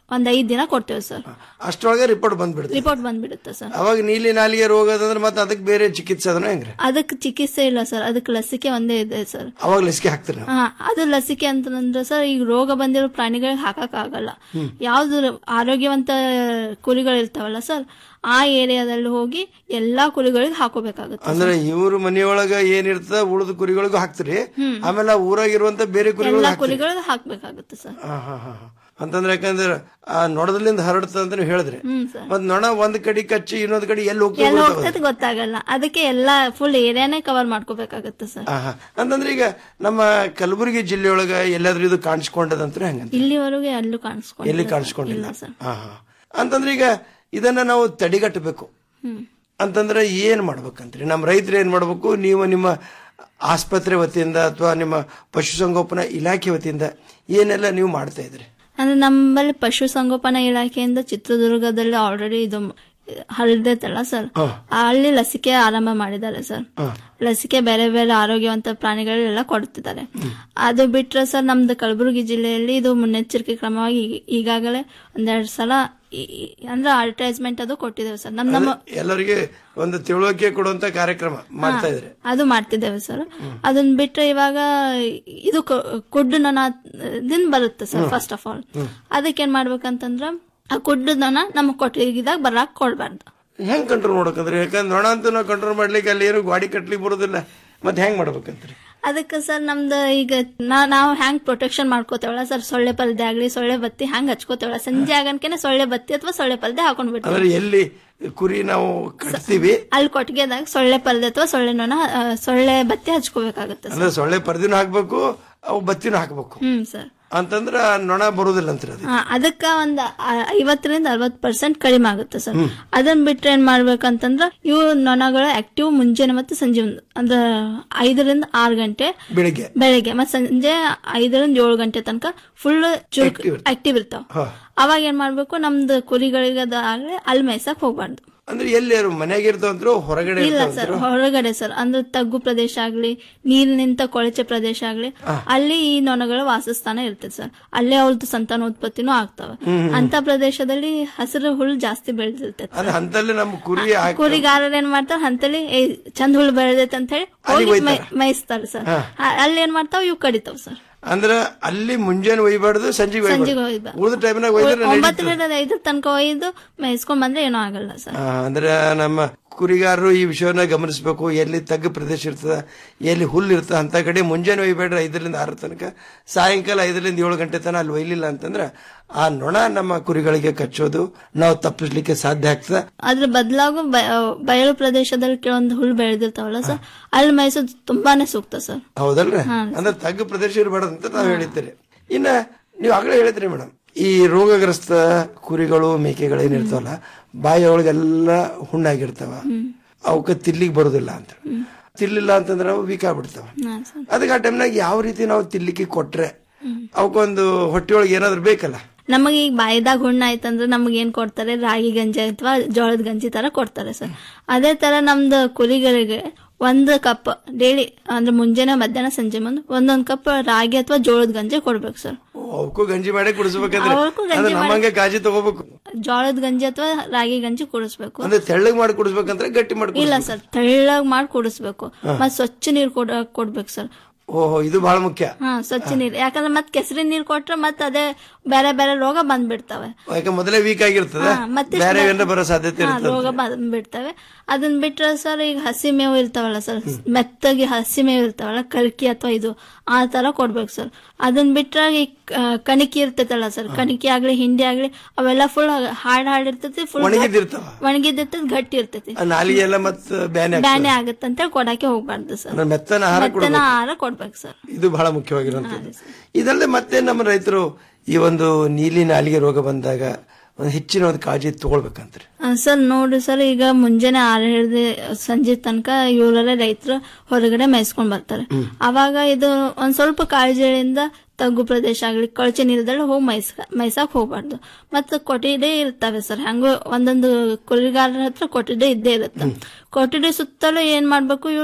ಒಂದ್ ಐದ್ ದಿನ ಕೊಡ್ತೇವೆ ಸರ್ ಅಷ್ಟರೊಳಗೆ ರಿಪೋರ್ಟ್ ಬಂದ್ಬಿಡುತ್ತೆ ರಿಪೋರ್ಟ್ ಬಂದ್ಬಿಡುತ್ತೆ ಸರ್ ಅವಾಗ ನೀಲಿ ನಾಲಿಗೆ ರೋಗ ಅದಂದ್ರೆ ಮತ್ತೆ ಅದಕ್ಕೆ ಬೇರೆ ಚಿಕಿತ್ಸೆ ಅದನ್ನ ಹೆಂಗ್ರಿ ಅದಕ್ಕೆ ಚಿಕಿತ್ಸೆ ಇಲ್ಲ ಸರ್ ಅದಕ್ಕೆ ಲಸಿಕೆ ಒಂದೇ ಇದೆ ಸರ್ ಅವಾಗ ಲಸಿಕೆ ಹಾಕ್ತೀರಿ ನಾವು ಹಾ ಅದು ಲಸಿಕೆ ಅಂತಂದ್ರೆ ಸರ್ ಈಗ ರೋಗ ಬಂದಿರೋ ಪ್ರಾಣಿಗಳಿಗೆ ಹಾಕಕ್ ಆಗಲ್ಲ ಹ್ಮ್. ಯಾವ್ದು ಆರೋಗ್ಯವಂತ ಕುರಿಗಳು ಇರ್ತಾವಲ್ಲ ಸರ್ ಆ ಏರಿಯಾದಲ್ಲಿ ಹೋಗಿ ಎಲ್ಲಾ ಕುರಿಗಳಿಗೆ ಹಾಕೋಬೇಕಾಗುತ್ತೆ ಅಂದ್ರೆ ಇವ್ರ ಮನೆಯೊಳಗ ಏನಿರ್ತದ ಉಳಿದ ಕುರಿಗಳಿಗೂ ಹಾಕ್ತಿರಿ ಹ್ಮ್. ಆಮೇಲೆ ಆ ಊರಾಗಿರುವಂತ ಬೇರೆ ಕುರಿಗಳು ಎಲ್ಲಾ ಹಾಕ್ತಿರಿ ಕುರಿಗಳಿಗೆ ಹಾಕ್ಬೇಕಾಗುತ್ತೆ ಸರ್ ಹಾ, ಹಾ, ಹಾ, ಹಾ. ಅಂತಂದ್ರೆ ಯಾಕಂದ್ರೆ ಆ ನೊಣದಲ್ಲಿಂದ ಹರಡ್ತದ ಅಂತ ನೀವು ಹೇಳಿದ್ರಿ ಹ್ಮ್ ಸರ್ ಮತ್ ನೊಣ ಒಂದ್ ಕಡೆ ಕಚ್ಚಿ ಇನ್ನೊಂದ್ ಕಡೆ ಎಲ್ಲಿ ಹೋಗ್ತದೆ ಎಲ್ಲ ಗೊತ್ತಾಗೋದಿಲ್ಲ. ಹೋಗ್ತದೆ ಗೊತ್ತಾಗಲ್ಲ ಅದಕ್ಕೆ ಎಲ್ಲಾ ಫುಲ್ ಏರಿಯಾನೇ ಕವರ್ ಮಾಡ್ಕೋಬೇಕಾಗುತ್ತೆ ಸರ್ ಆಹಾ. ಅಂತಂದ್ರೆ ಈಗ ನಮ್ಮ ಕಲಬುರಗಿ ಜಿಲ್ಲೆಯೊಳಗ ಎಲ್ಲಾದ್ರೂ ಇದು ಕಾಣಿಸ್ಕೊಂಡದಂತ್ರ ಹೆಂಗಂತ ಇಲ್ಲಿವರೆಗೂ ಎಲ್ಲೂ ಕಾಣಿಸ್ಕೊಂಡು ಎಲ್ಲಿ ಕಾಣಿಸ್ಕೊಂಡಿಲ್ಲ ಇಲ್ಲ ಸರ್ ಹಾ, ಹಾ. ಅಂತಂದ್ರೆ ಈಗ ಇದನ್ನ ನಾವು ತಡೆಗಟ್ಟಬೇಕು ಹ್ಮ್ ಅಂತಂದ್ರೆ ಏನ್ ಮಾಡ್ಬೇಕಂತ್ರಿ ನಮ್ಮ ರೈತರು ಏನ್ ಮಾಡ್ಬೇಕು ನೀವು ನಿಮ್ಮ ಆಸ್ಪತ್ರೆ ವತಿಯಿಂದ ಅಥವಾ ನಿಮ್ಮ ಪಶುಸಂಗೋಪನಾ ಇಲಾಖೆ ವತಿಯಿಂದ ಏನೆಲ್ಲ ನೀವು ಮಾಡ್ತಾ ಇದ್ರಿ ಅಂದ್ರೆ ನಮ್ಮಲ್ಲಿ ಪಶುಸಂಗೋಪನಾ ಇಲಾಖೆಯಿಂದ ಚಿತ್ರದುರ್ಗದಲ್ಲಿ ಆಲ್ರೆಡಿ ಇದು ಹರಡೈತಲ್ಲ ಸರ್ ಅಲ್ಲಿ ಲಸಿಕೆ ಆರಂಭ ಮಾಡಿದ್ದಾರೆ ಸರ್ ಲಸಿಕೆ ಬೇರೆ ಬೇರೆ ಆರೋಗ್ಯವಂತ ಪ್ರಾಣಿಗಳೆಲ್ಲ ಕೊಡುತ್ತಿದ್ದಾರೆ ಅದು ಬಿಟ್ರೆ ಸರ್ ನಮ್ದು ಕಲಬುರಗಿ ಜಿಲ್ಲೆಯಲ್ಲಿ ಇದು ಮುನ್ನೆಚ್ಚರಿಕೆ ಕ್ರಮವಾಗಿ ಈ- ಈಗಾಗಲೇ ಒಂದೆರಡು ಸಲ ಈ- ಈ- ಅಂದ್ರೆ ಅಡ್ವರ್ಟೈಸ್ಮೆಂಟ್ ಅದು ಕೊಟ್ಟಿದ್ದೇವೆ ಸರ್ ನಮ್ ನಮ್ಮ ಅದೇ ಎಲ್ಲರಿಗೆ ಒಂದು ತಿಳುವಳಿಕೆ ಕೊಡುವಂತ ಕಾರ್ಯಕ್ರಮ ಮಾಡ್ತಾ ಇದ್ರಿ ಅದು ಮಾಡ್ತಿದ್ದೇವೆ ಸರ್ ಅದನ್ನ ಬಿಟ್ರೆ ಇವಾಗ ಇದು ಕು- ಕುಡ್ಡು ನೊಣ ದಿನ ಬರುತ್ತೆ ಸರ್ ಹ್ಮ್. ಫಸ್ಟ್ ಆಫ್ ಆಲ್ ಹ್ಮ್. ಅದಕ್ಕೆ ಏನ್ ಮಾಡ್ಬೇಕಂತಂದ್ರ ಆ ಕುಡ್ಡು ನೊಣ ನಮ್ಮ ಕೊಟ್ಟಿಗೆದಾಗ ಬರಾಕ್ ಕೊಡ್ಬಾರ್ದು ಹೆಂಗ್ ಕಂಟ್ರೋಲ್ ಮಾಡ್ಬೇಕಂದ್ರೆ ಯಾಕಂದ್ರೆ ನೊಣ ಅಂತೂ ನಾವು ಕಂಟ್ರೋಲ್ ಮಾಡ್ಲಿಕ್ಕೆ ಅಲ್ಲಿ ಏನು ಗಾಡಿ ಕಟ್ಲಿಕ್ಕೆ ಬರೋದಿಲ್ಲ ಮತ್ತೆ ಹೆಂಗ್ ಮಾಡ್ಬೇಕಂತ್ರಿ ಅದಕ್ಕೆ ಸರ್ ನಮ್ದು ಈಗ ನಾ- ನಾವು ಹ್ಯಾಂಗ್ ಪ್ರೊಟೆಕ್ಷನ್ ಮಾಡ್ಕೋತೇವಲ್ಲ ಸರ್ ಸೊಳ್ಳೆ ಪರ್ದೆ ಆಗ್ಲಿ ಸೊಳ್ಳೆ ಬತ್ತಿ ಹ್ಯಾಂಗ್ ಹಚ್ಕೋತೇವಲ್ಲ ಸಂಜೆ ಆಗನ್ಕೆನೆ ಸೊಳ್ಳೆ ಬತ್ತಿ ಅಥವಾ ಸೊಳ್ಳೆ ಪರ್ದೆ ಹಾಕೊಂಡ್ ಅಂದ್ರೆ ಬಿಡ್ತೀವಿ ಎಲ್ಲಿ ಕುರಿ ನಾವು ಕಟ್ತೀವಿ ಅಲ್ಲಿ ಕೊಟ್ಟಿಗೆದಾಗ ಸೊಳ್ಳೆ ಪರ್ದೆ ಅಥವಾ ಸೊಳ್ಳೆ ನೊಣ ಆ, ಸೊಳ್ಳೆ ಬತ್ತಿ ಹಚ್ಕೋಬೇಕಾಗುತ್ತೆ ಅಂದ್ರೆ ಸೊಳ್ಳೆ ಪರ್ದಿನೂ ಹಾಕ್ಬೇಕು ಅವು ಬತ್ತಿನೂ ಹಾಕ್ಬೇಕು ಹ್ಮ್ ಸರ್ ಅಂತಂದ್ರ ನೊಣ ಬರುದಿಲ್ಲ ಅಂತ್ರಿ ಅದು ಆ, ಅದಕ್ಕ ಒಂದ್ ಆ- ಐವತ್ತರಿಂದ ಅರವತ್ ಪರ್ಸೆಂಟ್ ಕಡಿಮೆ ಆಗುತ್ತೆ ಸರ್ ಹ್ಮ್. ಅದನ್ನ ಬಿಟ್ರೆ ಏನ್ ಮಾಡ್ಬೇಕಂತಂದ್ರ ಇವು ನೊಣಗಳು ಆಕ್ಟಿವ್ ಮುಂಜಾನೆ ಮತ್ತೆ ಸಂಜೆ ಒಂದು- ಅಂದ್ರ ಐದರಿಂದ ಆರು ಗಂಟೆ ಬೆಳಿಗ್ಗೆ ಬೆಳಿಗ್ಗೆ ಮತ್ತೆ ಸಂಜೆ ಐದರಿಂದ ಏಳು ಗಂಟೆ ತನಕ ಫುಲ್ ಚುರುಕ್ Active ಇರುತ್ತೆ. ಆಕ್ಟಿವ್ ಇರ್ತಾವ ಹಾ. ಅವಾಗ ಏನ್ ಮಾಡ್ಬೇಕು ನಮ್ದು ಕುರಿಗಳಿಗೆ ಆಗ್ಲಿ ಅಲ್ಲಿ ಮೇಯ್ಸಕ್ ಹೋಗ್ಬಾರ್ದು ಅಂದ್ರೆ ಎಲ್ಲಿ ಅವ್ರು ಮನ್ಯಾಗ ಇರ್ತಾವಂದ್ರು ಹೊರಗಡೆ ಇಲ್ಲ ಸರ್ ಇರ್ತಾವಂದ್ರು ಹೊರಗಡೆ ಸರ್ ಅಂದ್ರೆ ತಗ್ಗು ಪ್ರದೇಶ ಆಗ್ಲಿ ನೀರ್ ನಿಂತ ಕೊಳಚೆ ಪ್ರದೇಶ ಆಗ್ಲಿ ಅಲ್ಲಿ ಈ ನೊಣಗಳ ವಾಸಸ್ಥಾನ ಇರ್ತದೆ ಸರ್ ಅಲ್ಲೇ ಅವ್ರದ್ದು ಸಂತಾನೋತ್ಪತ್ತಿನೂ ಆಗ್ತವೆ ಹ್ಮ್, ಹ್ಮ್. ಅಂತ ಪ್ರದೇಶದಲ್ಲಿ ಹಸಿರು ಹುಲ್ಲು ಜಾಸ್ತಿ ಬೆಳೆದಿರ್ತೈತೆ ಅಂದ್ರೆ ಅಂತಲ್ಲಿ ನಮ್ಮ ಕುರಿ ಹಾಕಿ ಕುರಿಗಾರರು ಏನ್ ಮಾಡ್ತಾರ ಅಂತಲ್ಲಿ ಏ ಚಂದ ಹುಲ್ಲು ಬೆಳೆದೈತೆ ಅಂತ ಹೇಳಿ ಅಲ್ಲಿ ಹೋಗಿ ಒಯ್ತಾರ. ಮೇಯಿಸ್ತಾರೆ ಸರ್ ಹಾ. ಆ- ಅಲ್ಲಿ ಏನ್ ಮಾಡ್ತಾವ ಇವು ಕಡಿತಾವ್ ಸರ್ ಅಂದ್ರ ಅಲ್ಲಿ ಮುಂಜಾನೆ ಒಯ್ಬಾರ್ದು ಸಂಜೆ ಸಂಜೆಗೆ ಒಯ್ಬಾರ್ದು. ಉಳಿದ ಟೈಮ್ನಾಗ ಒಯ್ದ್ರೆ ನಡೀತದೆ. ಒಂಬತ್ತರಿಂದ ಐದರ ತನಕ ಒಯ್ದು ಮೇಯಿಸ್ಕೊಂಡ್ ಬಂದ್ರೆ ಏನೂ ಆಗಲ್ಲ ಸರ್ ಆ, ಅಂದ್ರೆ ನಮ್ಮ ಕುರಿಗಾರರು ಈ ವಿಷಯವನ್ನ ಗಮನಿಸಬೇಕು ಎಲ್ಲಿ ತಗ್ಗು ಪ್ರದೇಶ ಇರ್ತದ ಎಲ್ಲಿ ಹುಲ್ಲು ಇರ್ತದ ಅಂತ ಕಡೆ ಮುಂಜಾನೆ ಒಯ್ಬೇಡ್ರಿ ಐದರಿಂದ ಆರು ತನಕ ಸಾಯಂಕಾಲ ಐದರಿಂದ ಏಳು ಗಂಟೆ ತನಕ ಅಲ್ಲಿ ಒಯ್ಲಿಲ್ಲ ಅಂತಂದ್ರ ಆ ನೊಣ ನಮ್ಮ ಕುರಿಗಳಿಗೆ ಕಚ್ಚೋದು ನಾವು ತಪ್ಪಿಸ್ಲಿಕ್ಕೆ ಸಾಧ್ಯ ಆಗ್ತದ ಅದ್ರ ಬದಲಾಗೂ ಬಯಲು ಪ್ರದೇಶದಲ್ಲಿ ಕೆಲವೊಂದು ಹುಲ್ಲು ಬೆಳೆದಿರ್ತಾವಲ್ಲ ಸರ್ ಅಲ್ಲಿ ಮೇಯಿಸೋದು ತುಂಬಾನೇ ಸೂಕ್ತ ಸರ್ ಹೌದಲ್ರಿ ಹಾ. ಅಂದ್ರೆ ತಗ್ಗು ಪ್ರದೇಶ ಇರಬಾರ್ದು ಅಂತ ನಾವು ಹೇಳಿದ್ದೇವೆ ಇನ್ನ ನೀವು ಆಗಲೇ ಹೇಳಿದ್ರಿ ಮೇಡಮ್ ಈ ರೋಗಗ್ರಸ್ತ ಕುರಿಗಳು ಮೇಕೆಗಳು ಏನಿರ್ತಾವಲ್ಲ ಬಾಯಿ ಒಳಗೆಲ್ಲ ಹುಣ್ಣಾಗಿರ್ತಾವ ಅವಕ್ಕೆ ತಿರ್ಲಿಕ್ಕೆ ಬರೋದಿಲ್ಲ ಅಂತ ತಿರ್ಲಿಲ್ಲ ಅಂತಂದ್ರೆ ಅವು ವೀಕ್ ಆಗ್ಬಿಡ್ತಾವ ಹಾ, ಸರ್. ಅದಕ್ಕೆ ಆ ಟೈಮ್ನಾಗ ಯಾವ ರೀತಿ ನಾವು ತಿರ್ಲಿಕ್ಕೆ ಕೊಟ್ರೆ ಅವಕ್ಕೊಂದು ಹೊಟ್ಟೆಯೊಳಗೆ ಏನಾದ್ರು ಬೇಕಲ್ಲ ನಮಗೆ ಈಗ ಬಾಯಿದಾಗ ಹುಣ್ಣ ಆಯ್ತಂದ್ರೆ ನಮಗೆ ಏನ್ ಕೊಡ್ತಾರೆ ರಾಗಿ ಗಂಜಿ ಅಥವಾ ಜೋಳದ ಗಂಜಿ ತರ ಕೊಡ್ತಾರೆ ಸರ್ ಅದೇ ತರ ನಮ್ದು ಕುರಿಗಳಿಗೆ ಒಂದು ಕಪ್ ಡೈಲಿ ಅಂದ್ರೆ ಮುಂಜಾನೆ ಮಧ್ಯಾಹ್ನ ಸಂಜೆ ಮುಂದೆ ಒಂದೊಂದ್ ಕಪ್ ರಾಗಿ ಅಥವಾ ಜೋಳದ ಗಂಜಿ ಕೊಡ್ಬೇಕು ಸರ್ ಅವಕ್ಕೂ ಗಂಜಿ ಮಾಡಿ ಕುಡಿಸ್ಬೇಕಂದ್ರೆ ಅವಕ್ಕೂ ಗಂಜಿ ಅಂದ್ರೆ ಮಾಡಿ- ನಮ್ಮಂಗೆ ಕಾಜಿ ತಗೋಬೇಕು ಜೋಳದ ಗಂಜಿ ಅಥವಾ ರಾಗಿ ಗಂಜಿ ಕುಡಿಸ್ಬೇಕು ಅಂದ್ರೆ ತೆಳ್ಳಗ್ ಮಾಡಿ ಕುಡಿಸ್ಬೇಕಂದ್ರೆ ಗಟ್ಟಿ ಮಾಡಿ ಇಲ್ಲ ಕುಡಿಸ್ಬೇಕು. ಸರ್ ತೆಳ್ಳಗ್ ಮಾಡಿ ಕುಡಿಸ್ಬೇಕು ಹಾ. ಮತ್ ಸ್ವಚ್ಛ ನೀರ್ ಕೊಡ ಕೊಡ್ಬೇಕು ಸರ್ ಓಹೋ ಇದು ಬಹಳ ಮುಖ್ಯ ಹಾ ಸ್ವಚ್ಛ ನೀರ್ ಯಾಕಂದ್ರೆ ಮತ್ ಕೆಸರಿನ ನೀರ್ ಕೊಟ್ರೆ ಮತ್ ಅದೇ ಬೇರೆ ಬೇರೆ ರೋಗ ಬಂದ್ಬಿಡ್ತವೆ ಯಾಕೆ ಮೊದಲೇ ವೀಕ್ ಆಗಿರ್ತದೆ ಹಾ, ಮತ್ತೆ ಬೇರೆ ಸ್ಮೆ- ಏನಾರ ಬರೋ ಸಾಧ್ಯತೆ ಹಾ, ಇರ್ತದೆ ರೋಗ ಬಂದ್ಬಿಡ್ತವೆ ಅದನ್ನ ಬಿಟ್ರೆ ಸರ್ ಈಗ ಹಸಿ ಮೇವು ಇರ್ತಾವಲ್ಲ ಸರ್ ಮೆತ್ತಗೆ ಹಸಿ ಮೇವು ಇರ್ತಾವಲ್ಲ ಕಲ್ಕಿ ಅಥವಾ ಇದು ಆ ತರ ಕೊಡ್ಬೇಕು ಸರ್ ಅದನ್ನ ಬಿಟ್ರೆ ಈ ಕ- ಕಣಿಕಿ ಇರ್ತೈತಲ್ಲ ಸರ್ ಕಣಿಕಿ ಆಗ್ಲಿ ಹಿಂಡಿ ಆಗ್ಲಿ ಅವೆಲ್ಲ ಫುಲ್ ಹಾಡ್ ಹಾಡ್ ಇರ್ತೈತಿ ಫುಲ್ ಒಣಗಿದ್ದಿರ್ತಾವ. ಒಣಗಿದ್ದಿರ್ತೈತಿ ಗಟ್ಟಿ ಇರ್ತೈತಿ ಆ ನಾಲಿಗೆ ಎಲ್ಲ ಮತ್ ಬ್ಯಾನೆ ಬ್ಯಾನೆ ಆಗತ್ತೆ ಅಂತ ಕೊಡಕ್ಕೆ ಹೋಗ್ಬಾರ್ದು ಸರ್ ಅಂದ್ರೆ ಮೆತ್ತನ ಆಹಾರ ಮೆತ್ತನ ಕೊಡ್ಬೇಕು. ಆಹಾರ ಕೊಡ್ಬೇಕು ಸರ್ ಇದು ಬಹಳ ಮುಖ್ಯವಾಗಿರುವಂತದ್ದು ಇದಲ್ಲದೆ ಮತ್ತೆ ನಮ್ಮ ರೈತರು ಈ ಒಂದು ನೀಲಿ ನಾಲಿಗೆ ರೋಗ ಬಂದಾಗ ಒಂದು ಹೆಚ್ಚಿನ ಒಂದು ಕಾಳಜಿ ತಗೊಳ್ಬೇಕಂತ್ರಿ ಆ, ಸರ್ ನೋಡ್ರಿ ಸರ್ ಈಗ ಮುಂಜಾನೆ ಆರು ಹಿಡಿದು ಸಂಜೆ ತನಕ ಇವರೆಲ್ಲ ರೈತರು ಹೊರಗಡೆ ಮೇಯಿಸ್ಕೊಂಡ್ ಬರ್ತಾರೆ ಅವಾಗ ಇದು ಒಂದ್ ಸ್ವಲ್ಪ ಕಾಳಜಿಯಿಂದ ತಗ್ಗು ಪ್ರದೇಶ ಆಗ್ಲಿ ಕೊಳಚೆ ನೀರದಲ್ಲಿ ಹೋಗಿ ಮೈಸ್ ಮೈಸಾಕ್ ಹೋಗ್ಬಾರ್ದು ಮತ್ತ ಕೊಠಡಿ ಇರ್ತವೆ ಸರ್ ಹಂಗ ಒಂದೊಂದು ಕುರಿಗಾರರ ಹತ್ರ ಕೊಠಡಿ ಇದ್ದೇ ಇರುತ್ತೆ ಕೊಠಡಿ ಸುತ್ತಲೂ ಏನ್ ಮಾಡ್ಬೇಕು ಇವರು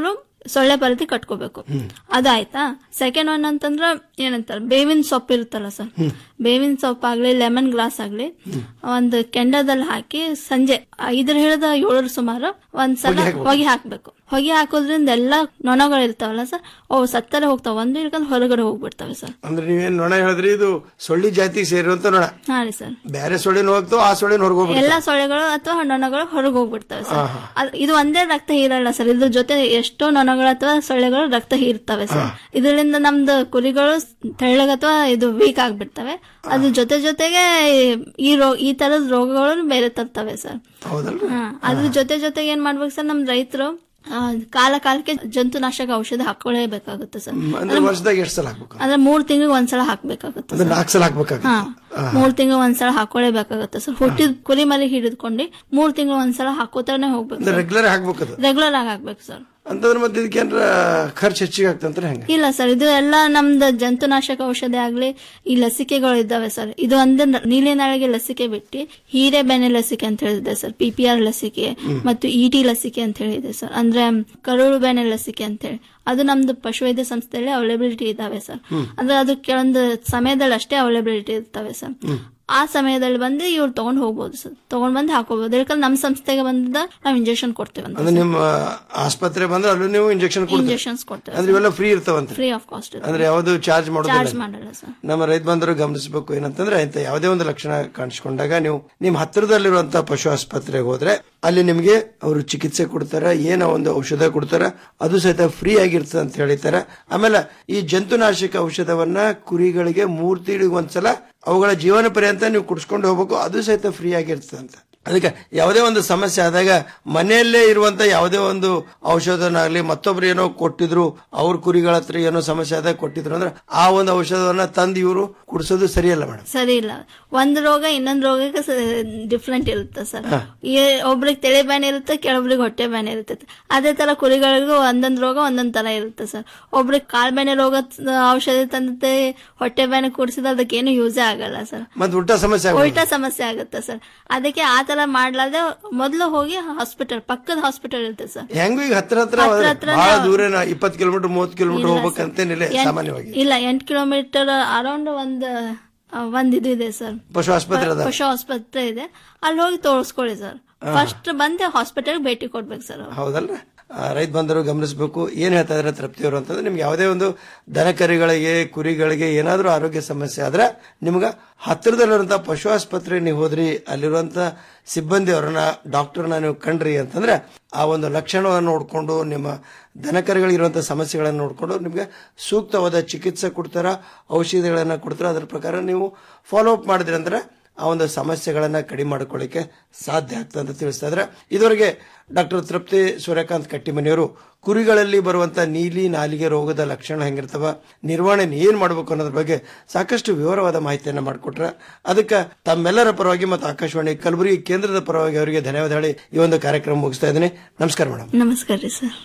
ಸೊಳ್ಳೆ ಪರದಿ ಕಟ್ಕೋಬೇಕು ಅದಾಯ್ತಾ ಸೆಕೆಂಡ್ ಒನ್ ಅಂತಂದ್ರ ಏನಂತಾರ ಬೇವಿನ ಸೊಪ್ಪು ಇರುತ್ತಲ್ಲ ಸರ್ ಬೇವಿನ ಸೊಪ್ಪು ಆಗ್ಲಿ ಲೆಮನ್ ಗ್ಲಾಸ್ ಆಗ್ಲಿ ಒಂದು ಕೆಂಡದಲ್ಲಿ ಹಾಕಿ ಸಂಜೆ ಐದರ ಹಿಡಿದ ಏಳರ ಸುಮಾರು ಒಂದ್ ಸಲ ಹೊಗೆ ಹಾಕ್ಬೇಕು. ಹೊಗೆ ಹಾಕ್ಬೇಕು ಹೊಗೆ ಹಾಕೋದ್ರಿಂದ ಎಲ್ಲಾ ನೊಣಗಳು ಇರ್ತಾವಲ್ಲ ಸರ್ ಅವು ಸತ್ತರೆ ಹೋಗ್ತಾವ ಒಂದು ಇಳ್ಕೊಂಡು ಹೊರಗಡೆ ಹೋಗ್ಬಿಡ್ತವೆ ಸರ್ ಅಂದ್ರೆ ನೀವೇನ್ ನೊಣ ಹೇಳಿದ್ರಿ ಇದು ಸೊಳ್ಳಿ ಜಾತಿಗೆ ಸೇರಿರುವಂತ ನೊಣ ಹಾ ರೀ ಸರ್ ಬೇರೆ ಸೊಳ್ಳಿನ ಹೋಗ್ತಾವ ಆ ಸೊಳ್ಳಿನ ಹೊರಗೆ ಹೋಗ್ಬಿಡ್ತಾವ ಎಲ್ಲಾ ಸೊಳ್ಳೆಗಳು ಅಥವಾ ನೊಣಗಳು ಹೊರಗೆ ಹೋಗ್ಬಿಡ್ತವೆ ಸರ್ ಅದ್- ಇದು ಒಂದೇ ರಕ್ತ ಹೀರಲ್ಲ ಸರ್ ಇದ್ರ ಜೊತೆ ಎಷ್ಟೋ ನೊಣಗಳು ಅಥವಾ ಸೊಳ್ಳೆಗಳು ರಕ್ತ ಹೀರ್ತವೆ ಸರ್ ಇದರಿಂದ ನಮ್ದು ಕುರಿಗಳು ತೆಳ್ಳಗ ಅಥವಾ ಇದು ವೀಕ್ ಆಗ್ಬಿಡ್ತವೆ ಅದ್ರ ಜೊತೆ ಜೊತೆಗೆ ಈ ರೋಗ ಈ ತರದ ರೋಗಗಳು ಬೇರೆ ತರ್ತವೆ ಸರ್ ಹೌದಲ್ರಿ ಹಾ ಅದ್ರ ಜೊತೆ ಜೊತೆಗೆ ಏನ್ ಮಾಡ್ಬೇಕು ಸರ್ ನಮ್ ರೈತರು ಕಾಲ ಕಾಲಕ್ಕೆ ಜಂತುನಾಶಕ ಔಷಧ ಹಾಕೊಳ್ಳೇಬೇಕಾಗುತ್ತೆ ಸರ್ ಅಂದ್ರೆ ವರ್ಷದಾಗ ಎಷ್ಟು ಸಲ ಹಾಕ್ಬೇಕು ಅಂದ್ರೆ ಮೂರ್ ತಿಂಗಳಿಗೆ ಒಂದ್ಸಲ ಹಾಕ್ಬೇಕಾಗುತ್ತೆ ಅಂದ್ರೆ ನಾಲ್ಕು ಸಲ ಹಾಕ್ಬೇಕಾಗುತ್ತೆ ಹಾ ಮೂರ್ ತಿಂಗಳು ಒಂದ್ಸಲ ಹಾಕೊಳ್ಳೇಬೇಕಾಗತ್ತೆ ಸರ್ ಹುಟ್ಟಿದ ಕುರಿ ಮರಿ ಹಿಡಿದ್ಕೊಂಡು ಮೂರ್ ತಿಂಗಳು ಒಂದ್ಸಲ ಹಾಕೋತಾನೆ ಹೋಗ್ಬೇಕು ಅಂದ್ರೆ ರೆಗ್ಯುಲರ್ ಹಾಕ್ಬೇಕದು ರೆಗ್ಯುಲರ್ ಆಗಿ ಹಾಕ್ಬೇಕು ಸರ್ ಅಂತಂದ್ರೆ ಮತ್ತೆ ಇದಕ್ಕೆ ಏನಾರ ಖರ್ಚು ಹೆಚ್ಚಿಗೆ ಆಗ್ತಂದ್ರೆ ಹೆಂಗ ಇಲ್ಲ ಸರ್ ಇದು ಎಲ್ಲ ನಮ್ದು ಜಂತುನಾಶಕ ಔಷಧಿ ಆಗ್ಲಿ ಈ ಲಸಿಕೆಗಳು ಇದ್ದಾವೆ ಸರ್ ಇದು ಒಂದೇ ನ- ನೀಲಿ ನಾಳಿಗೆ ಲಸಿಕೆ ಬಿಟ್ಟು ಹೀರೆಬೆನೆ ಲಸಿಕೆ ಅಂತ ಹೇಳಿದೆ ಸರ್ ಪಿ ಪಿ ಆರ್ ಲಸಿಕೆ ಮತ್ತು ಇ ಟಿ ಲಸಿಕೆ ಅಂತ ಹೇಳಿದೆ ಸರ್ ಅಂದ್ರೆ ಕರುಳು ಬೆನೆ ಲಸಿಕೆ ಅಂತ ಹೇಳಿ ಅದು ನಮ್ದು ಪಶುವೈದ್ಯ ಸಂಸ್ಥೆಯಲ್ಲಿ ಅವೈಲಬಿಲಿಟಿ ಇದಾವೆ ಸರ್ ಅಂದ್ರೆ ಅದು ಕೆಲವೊಂದು ಸಮಯದಲ್ಲಿ ಅಷ್ಟೇ ಅವೈಲಬಿಲಿಟಿ ಇರ್ತವೆ ಸರ್ ಆ ಸಮಯದಲ್ಲಿ ಬಂದು ಇವ್ರು ತಗೊಂಡ್ ಹೋಗ್ಬೋದು ಸರ್ ತಗೊಂಡ್ ಬಂದು ಹಾಕೋಬಹುದು ಯಾಕಂದ್ರೆ ನಮ್ಮ ಸಂಸ್ಥೆಗೆ ಬಂದ ನಾವು ಇಂಜೆಕ್ಷನ್ ಕೊಡ್ತೇವೆ ಅಂತ ಅಂದ್ರೆ ನಿಮ್ಮ ಆಸ್ಪತ್ರೆ ಬಂದ್ರೆ ಅಲ್ಲೂ ನೀವು ಇಂಜೆಕ್ಷನ್ ಕೊಡ್ತೀರಿ ಇಂಜೆಕ್ಷನ್ಸ್ ಕೊಡ್ತೇವೆ ಅಂದ್ರೆ ಇವೆಲ್ಲ ಫ್ರೀ ಇರ್ತಾವಂತ ಫ್ರೀ ಆಫ್ ಕಾಸ್ಟ್ ಅಂದ್ರೆ ಯಾವುದು ಚಾರ್ಜ್ ಚಾರ್ಜ್ ಮಾಡೋದಿಲ್ಲ ಮಾಡಲ್ಲ ಸರ್ ನಮ್ಮ ರೈತ ಬಂದರು ಗಮನಿಸಬೇಕು ಏನಂತಂದ್ರೆ ಇಂಥ ಯಾವುದೇ ಒಂದು ಲಕ್ಷಣ ಕಾಣಿಸ್ಕೊಂಡಾಗ ನೀವು ನಿಮ್ ಹತ್ತಿರದಲ್ಲಿರುವಂತಹ ಪಶು ಆಸ್ಪತ್ರೆಗೆ ಹೋದ್ರೆ ಅಲ್ಲಿ ನಿಮ್ಗೆ ಅವರು ಚಿಕಿತ್ಸೆ ಕೊಡ್ತಾರ ಏನೋ ಒಂದು ಔಷಧ ಕೊಡ್ತಾರ ಅದು ಸಹಿತ ಫ್ರೀ ಆಗಿರ್ತದೆ ಅಂತ ಹೇಳಿತಾರೆ ಆಮೇಲೆ ಈ ಜಂತುನಾಶಕ ಔಷಧವನ್ನ ಕುರಿಗಳಿಗೆ ಮೂರ್ ತಿಂಗಳಿಗೆ ಒಂದ್ಸಲ ಅವುಗಳ ಜೀವನ ಪರ್ಯಂತ ನೀವು ಕುಡಿಸ್ಕೊಂಡು ಹೋಗ್ಬೇಕು ಅದು ಸಹಿತ ಫ್ರೀ ಆಗಿರ್ತದೆ ಅಂತ ಅದಕ್ಕೆ ಯಾವುದೇ ಒಂದು ಸಮಸ್ಯೆ ಆದಾಗ ಮನೆಯಲ್ಲೇ ಇರುವಂತ ಯಾವುದೇ ಒಂದು ಔಷಧನಾಗ್ಲಿ ಮತ್ತೊಬ್ರು ಏನೋ ಕೊಟ್ಟಿದ್ರು ಅವ್ರ ಕುರಿಗಳ ಹತ್ರ ಏನೋ ಸಮಸ್ಯೆ ಆದಾಗ ಕೊಟ್ಟಿದ್ರು ಅಂದ್ರೆ ಆ ಒಂದು ಔಷಧವನ್ನ ತಂದು ಇವರು ಕುಡಿಸೋದು ಸರಿಯಲ್ಲ ಮೇಡಮ್ ಸರಿ ಇಲ್ಲ ಒಂದ್ ರೋಗ ಇನ್ನೊಂದ್ ರೋಗಕ್ಕೆ ಡಿಫ್ರೆಂಟ್ ಇರುತ್ತೆ ಸರ್ ಒಬ್ರಿಗೆ ತಲೆ ಬ್ಯಾನ್ ಇರುತ್ತೆ ಕೆಲವೊಬ್ರಿಗೆ ಹೊಟ್ಟೆ ಬ್ಯಾನ್ ಇರುತ್ತೆ ಅದೇ ತರ ಕುರಿಗಳಿಗೂ ಒಂದೊಂದ್ ರೋಗ ಒಂದೊಂದ್ ತರ ಇರುತ್ತೆ ಸರ್ ಒಬ್ರಿಗೆ ಕಾಲ್ ಬ್ಯಾನೆ ರೋಗ ಔಷಧಿ ತಂದತೆ ಹೊಟ್ಟೆ ಬ್ಯಾನೆ ಕುಡಿಸಿದ್ರೆ ಅದಕ್ಕೇನು ಯೂಸೇ ಆಗಲ್ಲ ಸರ್ ಮತ್ತೆ ಉಲ್ಟಾ ಸಮಸ್ಯೆ ಆಗೋದು. ಉಲ್ಟಾ ಸಮಸ್ಯೆ ಆಗುತ್ತೆ ಸರ್ ಅದಕ್ಕೆ ಆ ತರ ಮಾಡ್ಲಾರ್ದೆ ಮೊದ್ಲು ಹೋಗಿ ಹಾಸ್ಪಿಟಲ್ ಪಕ್ಕದ ಹಾಸ್ಪಿಟಲ್ ಇರುತ್ತೆ ಸರ್ ಹೆಂಗು ಈಗ ಹತ್ರ ಹತ್ರ ಹತ್ರ ಹತ್ರ ಬಹಳ ನಾವು- ದೂರ ಇಪ್ಪತ್ತು ಕಿಲೋಮೀಟರ್ ಮೂವತ್ತು ಕಿಲೋಮೀಟರ್ ಇಲ್ಲ ಹೋಗ್ಬೇಕಂತೇನಿಲ್ಲ ಎಂಟ್- ಸಾಮಾನ್ಯವಾಗಿ ಇಲ್ಲ ಎಂಟು ಕಿಲೋಮೀಟರ್ ಅರೌಂಡ್ ಒಂದ್ ಆ, ಒಂದ್ ಇದು ಇದೆ ಸರ್ ಪಶು ಆಸ್ಪತ್ರೆ ಅದ ಪಶು ಆಸ್ಪತ್ರೆ ಇದೆ ಅಲ್ಲಿ ಹೋಗಿ ತೋರಿಸ್ಕೊಳ್ಳಿ ಸರ್ ಫಸ್ಟ್ ಬಂದೆ ಹಾಸ್ಪಿಟಲ್ ಭೇಟಿ ಕೊಡ್ಬೇಕು ಸರ್ ಅವ್ರು. ಹೌದಲ್ರ ರೈತ ಬಂದರು ಗಮನಿಸಬೇಕು ಏನ್ ಹೇಳ್ತಾ ಇದ್ರೆ ತೃಪ್ತಿಯವರು ಅಂತಂದ್ರೆ ನಿಮ್ಗೆ ಯಾವುದೇ ಒಂದು ದನಕರಿಗಳಿಗೆ ಕುರಿಗಳಿಗೆ ಏನಾದ್ರೂ ಆರೋಗ್ಯ ಸಮಸ್ಯೆ ಆದ್ರೆ ನಿಮ್ಗೆ ಹತ್ತಿರದಲ್ಲಿರುವಂತಹ ಪಶು ಆಸ್ಪತ್ರೆ ನೀವು ಹೋದ್ರಿ ಅಲ್ಲಿರುವಂತ ಸಿಬ್ಬಂದಿ ಅವರನ್ನ ಡಾಕ್ಟರ್ನ ನೀವು ಕಂಡ್ರಿ ಅಂತಂದ್ರೆ ಆ ಒಂದು ಲಕ್ಷಣವನ್ನು ನೋಡ್ಕೊಂಡು ನಿಮ್ಮ ದನಕರಿಗಳಿರುವಂತಹ ಸಮಸ್ಯೆಗಳನ್ನು ನೋಡ್ಕೊಂಡು ನಿಮ್ಗೆ ಸೂಕ್ತವಾದ ಚಿಕಿತ್ಸೆ ಕೊಡ್ತಾರ ಔಷಧಿಗಳನ್ನ ಕೊಡ್ತಾರ ಅದ್ರ ಪ್ರಕಾರ ನೀವು ಫಾಲೋ ಅಪ್ ಮಾಡಿದ್ರಿ ಅಂದ್ರೆ ಆ ಒಂದು ಸಮಸ್ಯೆಗಳನ್ನ ಕಡಿಮೆ ಮಾಡ್ಕೊಳ್ಳಿಕ್ಕೆ ಸಾಧ್ಯ ಆಗ್ತದೆ ಅಂತ ತಿಳಿಸ್ತಾ ಇದ್ರೆ ಇದುವರೆಗೆ ಡಾಕ್ಟರ್ ತೃಪ್ತಿ ಸೂರ್ಯಕಾಂತ್ ಕಟ್ಟಿಮನಿಯವರು ಕುರಿಗಳಲ್ಲಿ ಬರುವಂತ ನೀಲಿ ನಾಲಿಗೆ ರೋಗದ ಲಕ್ಷಣ ಹೆಂಗಿರ್ತವ ನಿರ್ವಹಣೆ ಏನ್ ಮಾಡಬೇಕು ಅನ್ನೋದ್ರ ಬಗ್ಗೆ ಸಾಕಷ್ಟು ವಿವರವಾದ ಮಾಹಿತಿಯನ್ನ ಮಾಡಿಕೊಟ್ರ ಅದಕ್ಕೆ ತಮ್ಮೆಲ್ಲರ ಪರವಾಗಿ ಮತ್ತು ಆಕಾಶವಾಣಿ ಕಲಬುರಗಿ ಕೇಂದ್ರದ ಪರವಾಗಿ ಅವರಿಗೆ ಧನ್ಯವಾದ ಹೇಳಿ ಈ ಒಂದು ಕಾರ್ಯಕ್ರಮ ಮುಗಿಸ್ತಾ ಇದ್ದೀನಿ ನಮಸ್ಕಾರ ಮೇಡಮ್ ನಮಸ್ಕಾರ ರೀ ಸರ್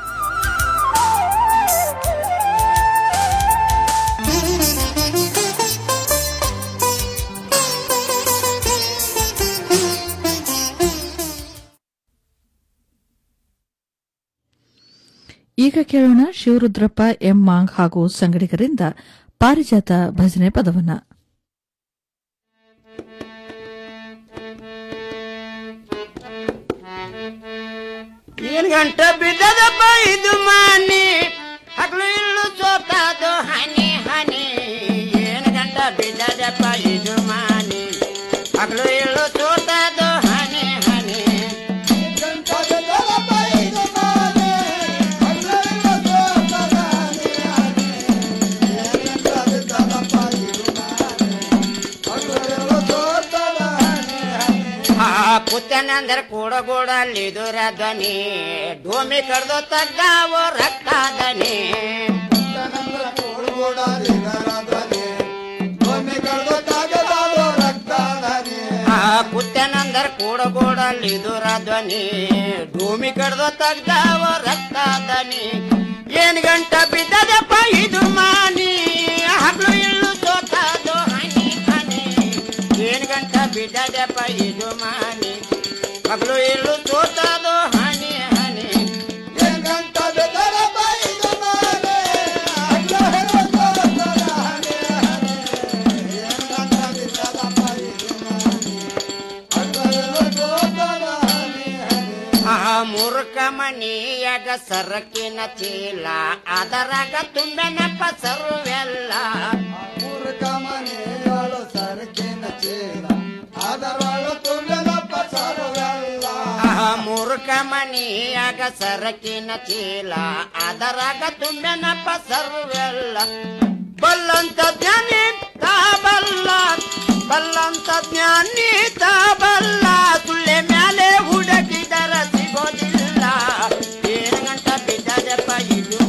ಈಗ ಕೇಳೋಣ ಶಿವರುದ್ರಪ್ಪ ಎಂ ಮಾಂಗ್ ಹಾಗೂ ಸಂಗಡಿಗರಿಂದ ಪಾರಿಜಾತ ಭಜನೆ ಪದವನ್ನ ಏನ್ ಗಂಟ ಬಿದ್ದದಪ್ಪ ಇದು ಮಾನಿ ಹಗಲು ಇಲ್ಲು ಸೋತದು ಹನಿ ಹನಿ ಏನ್ ಗಂಟ ಬಿದ್ದದಪ್ಪ ಇದು ಮಾನಿ ಹಗಲು ಇಲ್ಲು ಸೋತದು ಹನಿ ಹನಿ ಆ ಕುತ್ತನಂದ್ರ ಕೂಡ ಗೂಡಲ್ಲಿದುರ ಧ್ವನಿ ಭೂಮಿ ಕಡ್ದು ತಗ್ಗಾವು ರಕ್ತದನಿ ಆ ಕುತ್ತನಂದ್ರ ಕೂಡ ಗೂಡಲ್ಲಿದುರ ಧ್ವನಿ ಭೂಮಿ ಕಡ್ದು ತಗ್ಗಾವು ರಕ್ತದನಿ ಏನ್ ಗಂಟ ಬಿದ್ದದಪ್ಪ ಇದು ಮಾನಿ ಹಗ್ಲು ಇಳ್ಳು ಸೋತದು ಹನಿ ಹನಿ ಏನ್ ಗಂಟ ಬಿದ್ದದಪ್ಪ ಇದು ಮಾನಿ ಹಗ್ಲು ಇಳ್ಳು ಸೋತದು ಹನಿ ಹನಿ ಏನ್ ಗಂಟ ಬಿದ್ದದಪ್ಪ ಸರಕಿನ ಚೀಲ ಅದರಾಗ ತುಂಬೆನಪ್ಪ ಸರ್ವೆಲ್ಲ ಮೂರ್ಖ ಮನೆಯೊಳು ಸರಕಿನ ಚೀಲ ಅದರೊಳು ತುಂಬಿದಪ್ಪ ಸರ್ವೆಲ್ಲ ಮೂರ್ಖ ಮನಿಯಾಗ ಸರಕಿನ ಚೀಲ ಅದರಾಗ ತುಂಬೆನಪ್ಪ ಸರ್ವೆಲ್ಲ ಬಲ್ಲಂತ ಜ್ಞಾನಿ ತಾ ಬಲ್ಲ ಬಲ್ಲಂತ ಜ್ಞಾನಿ ತಾ ಬಲ್ಲ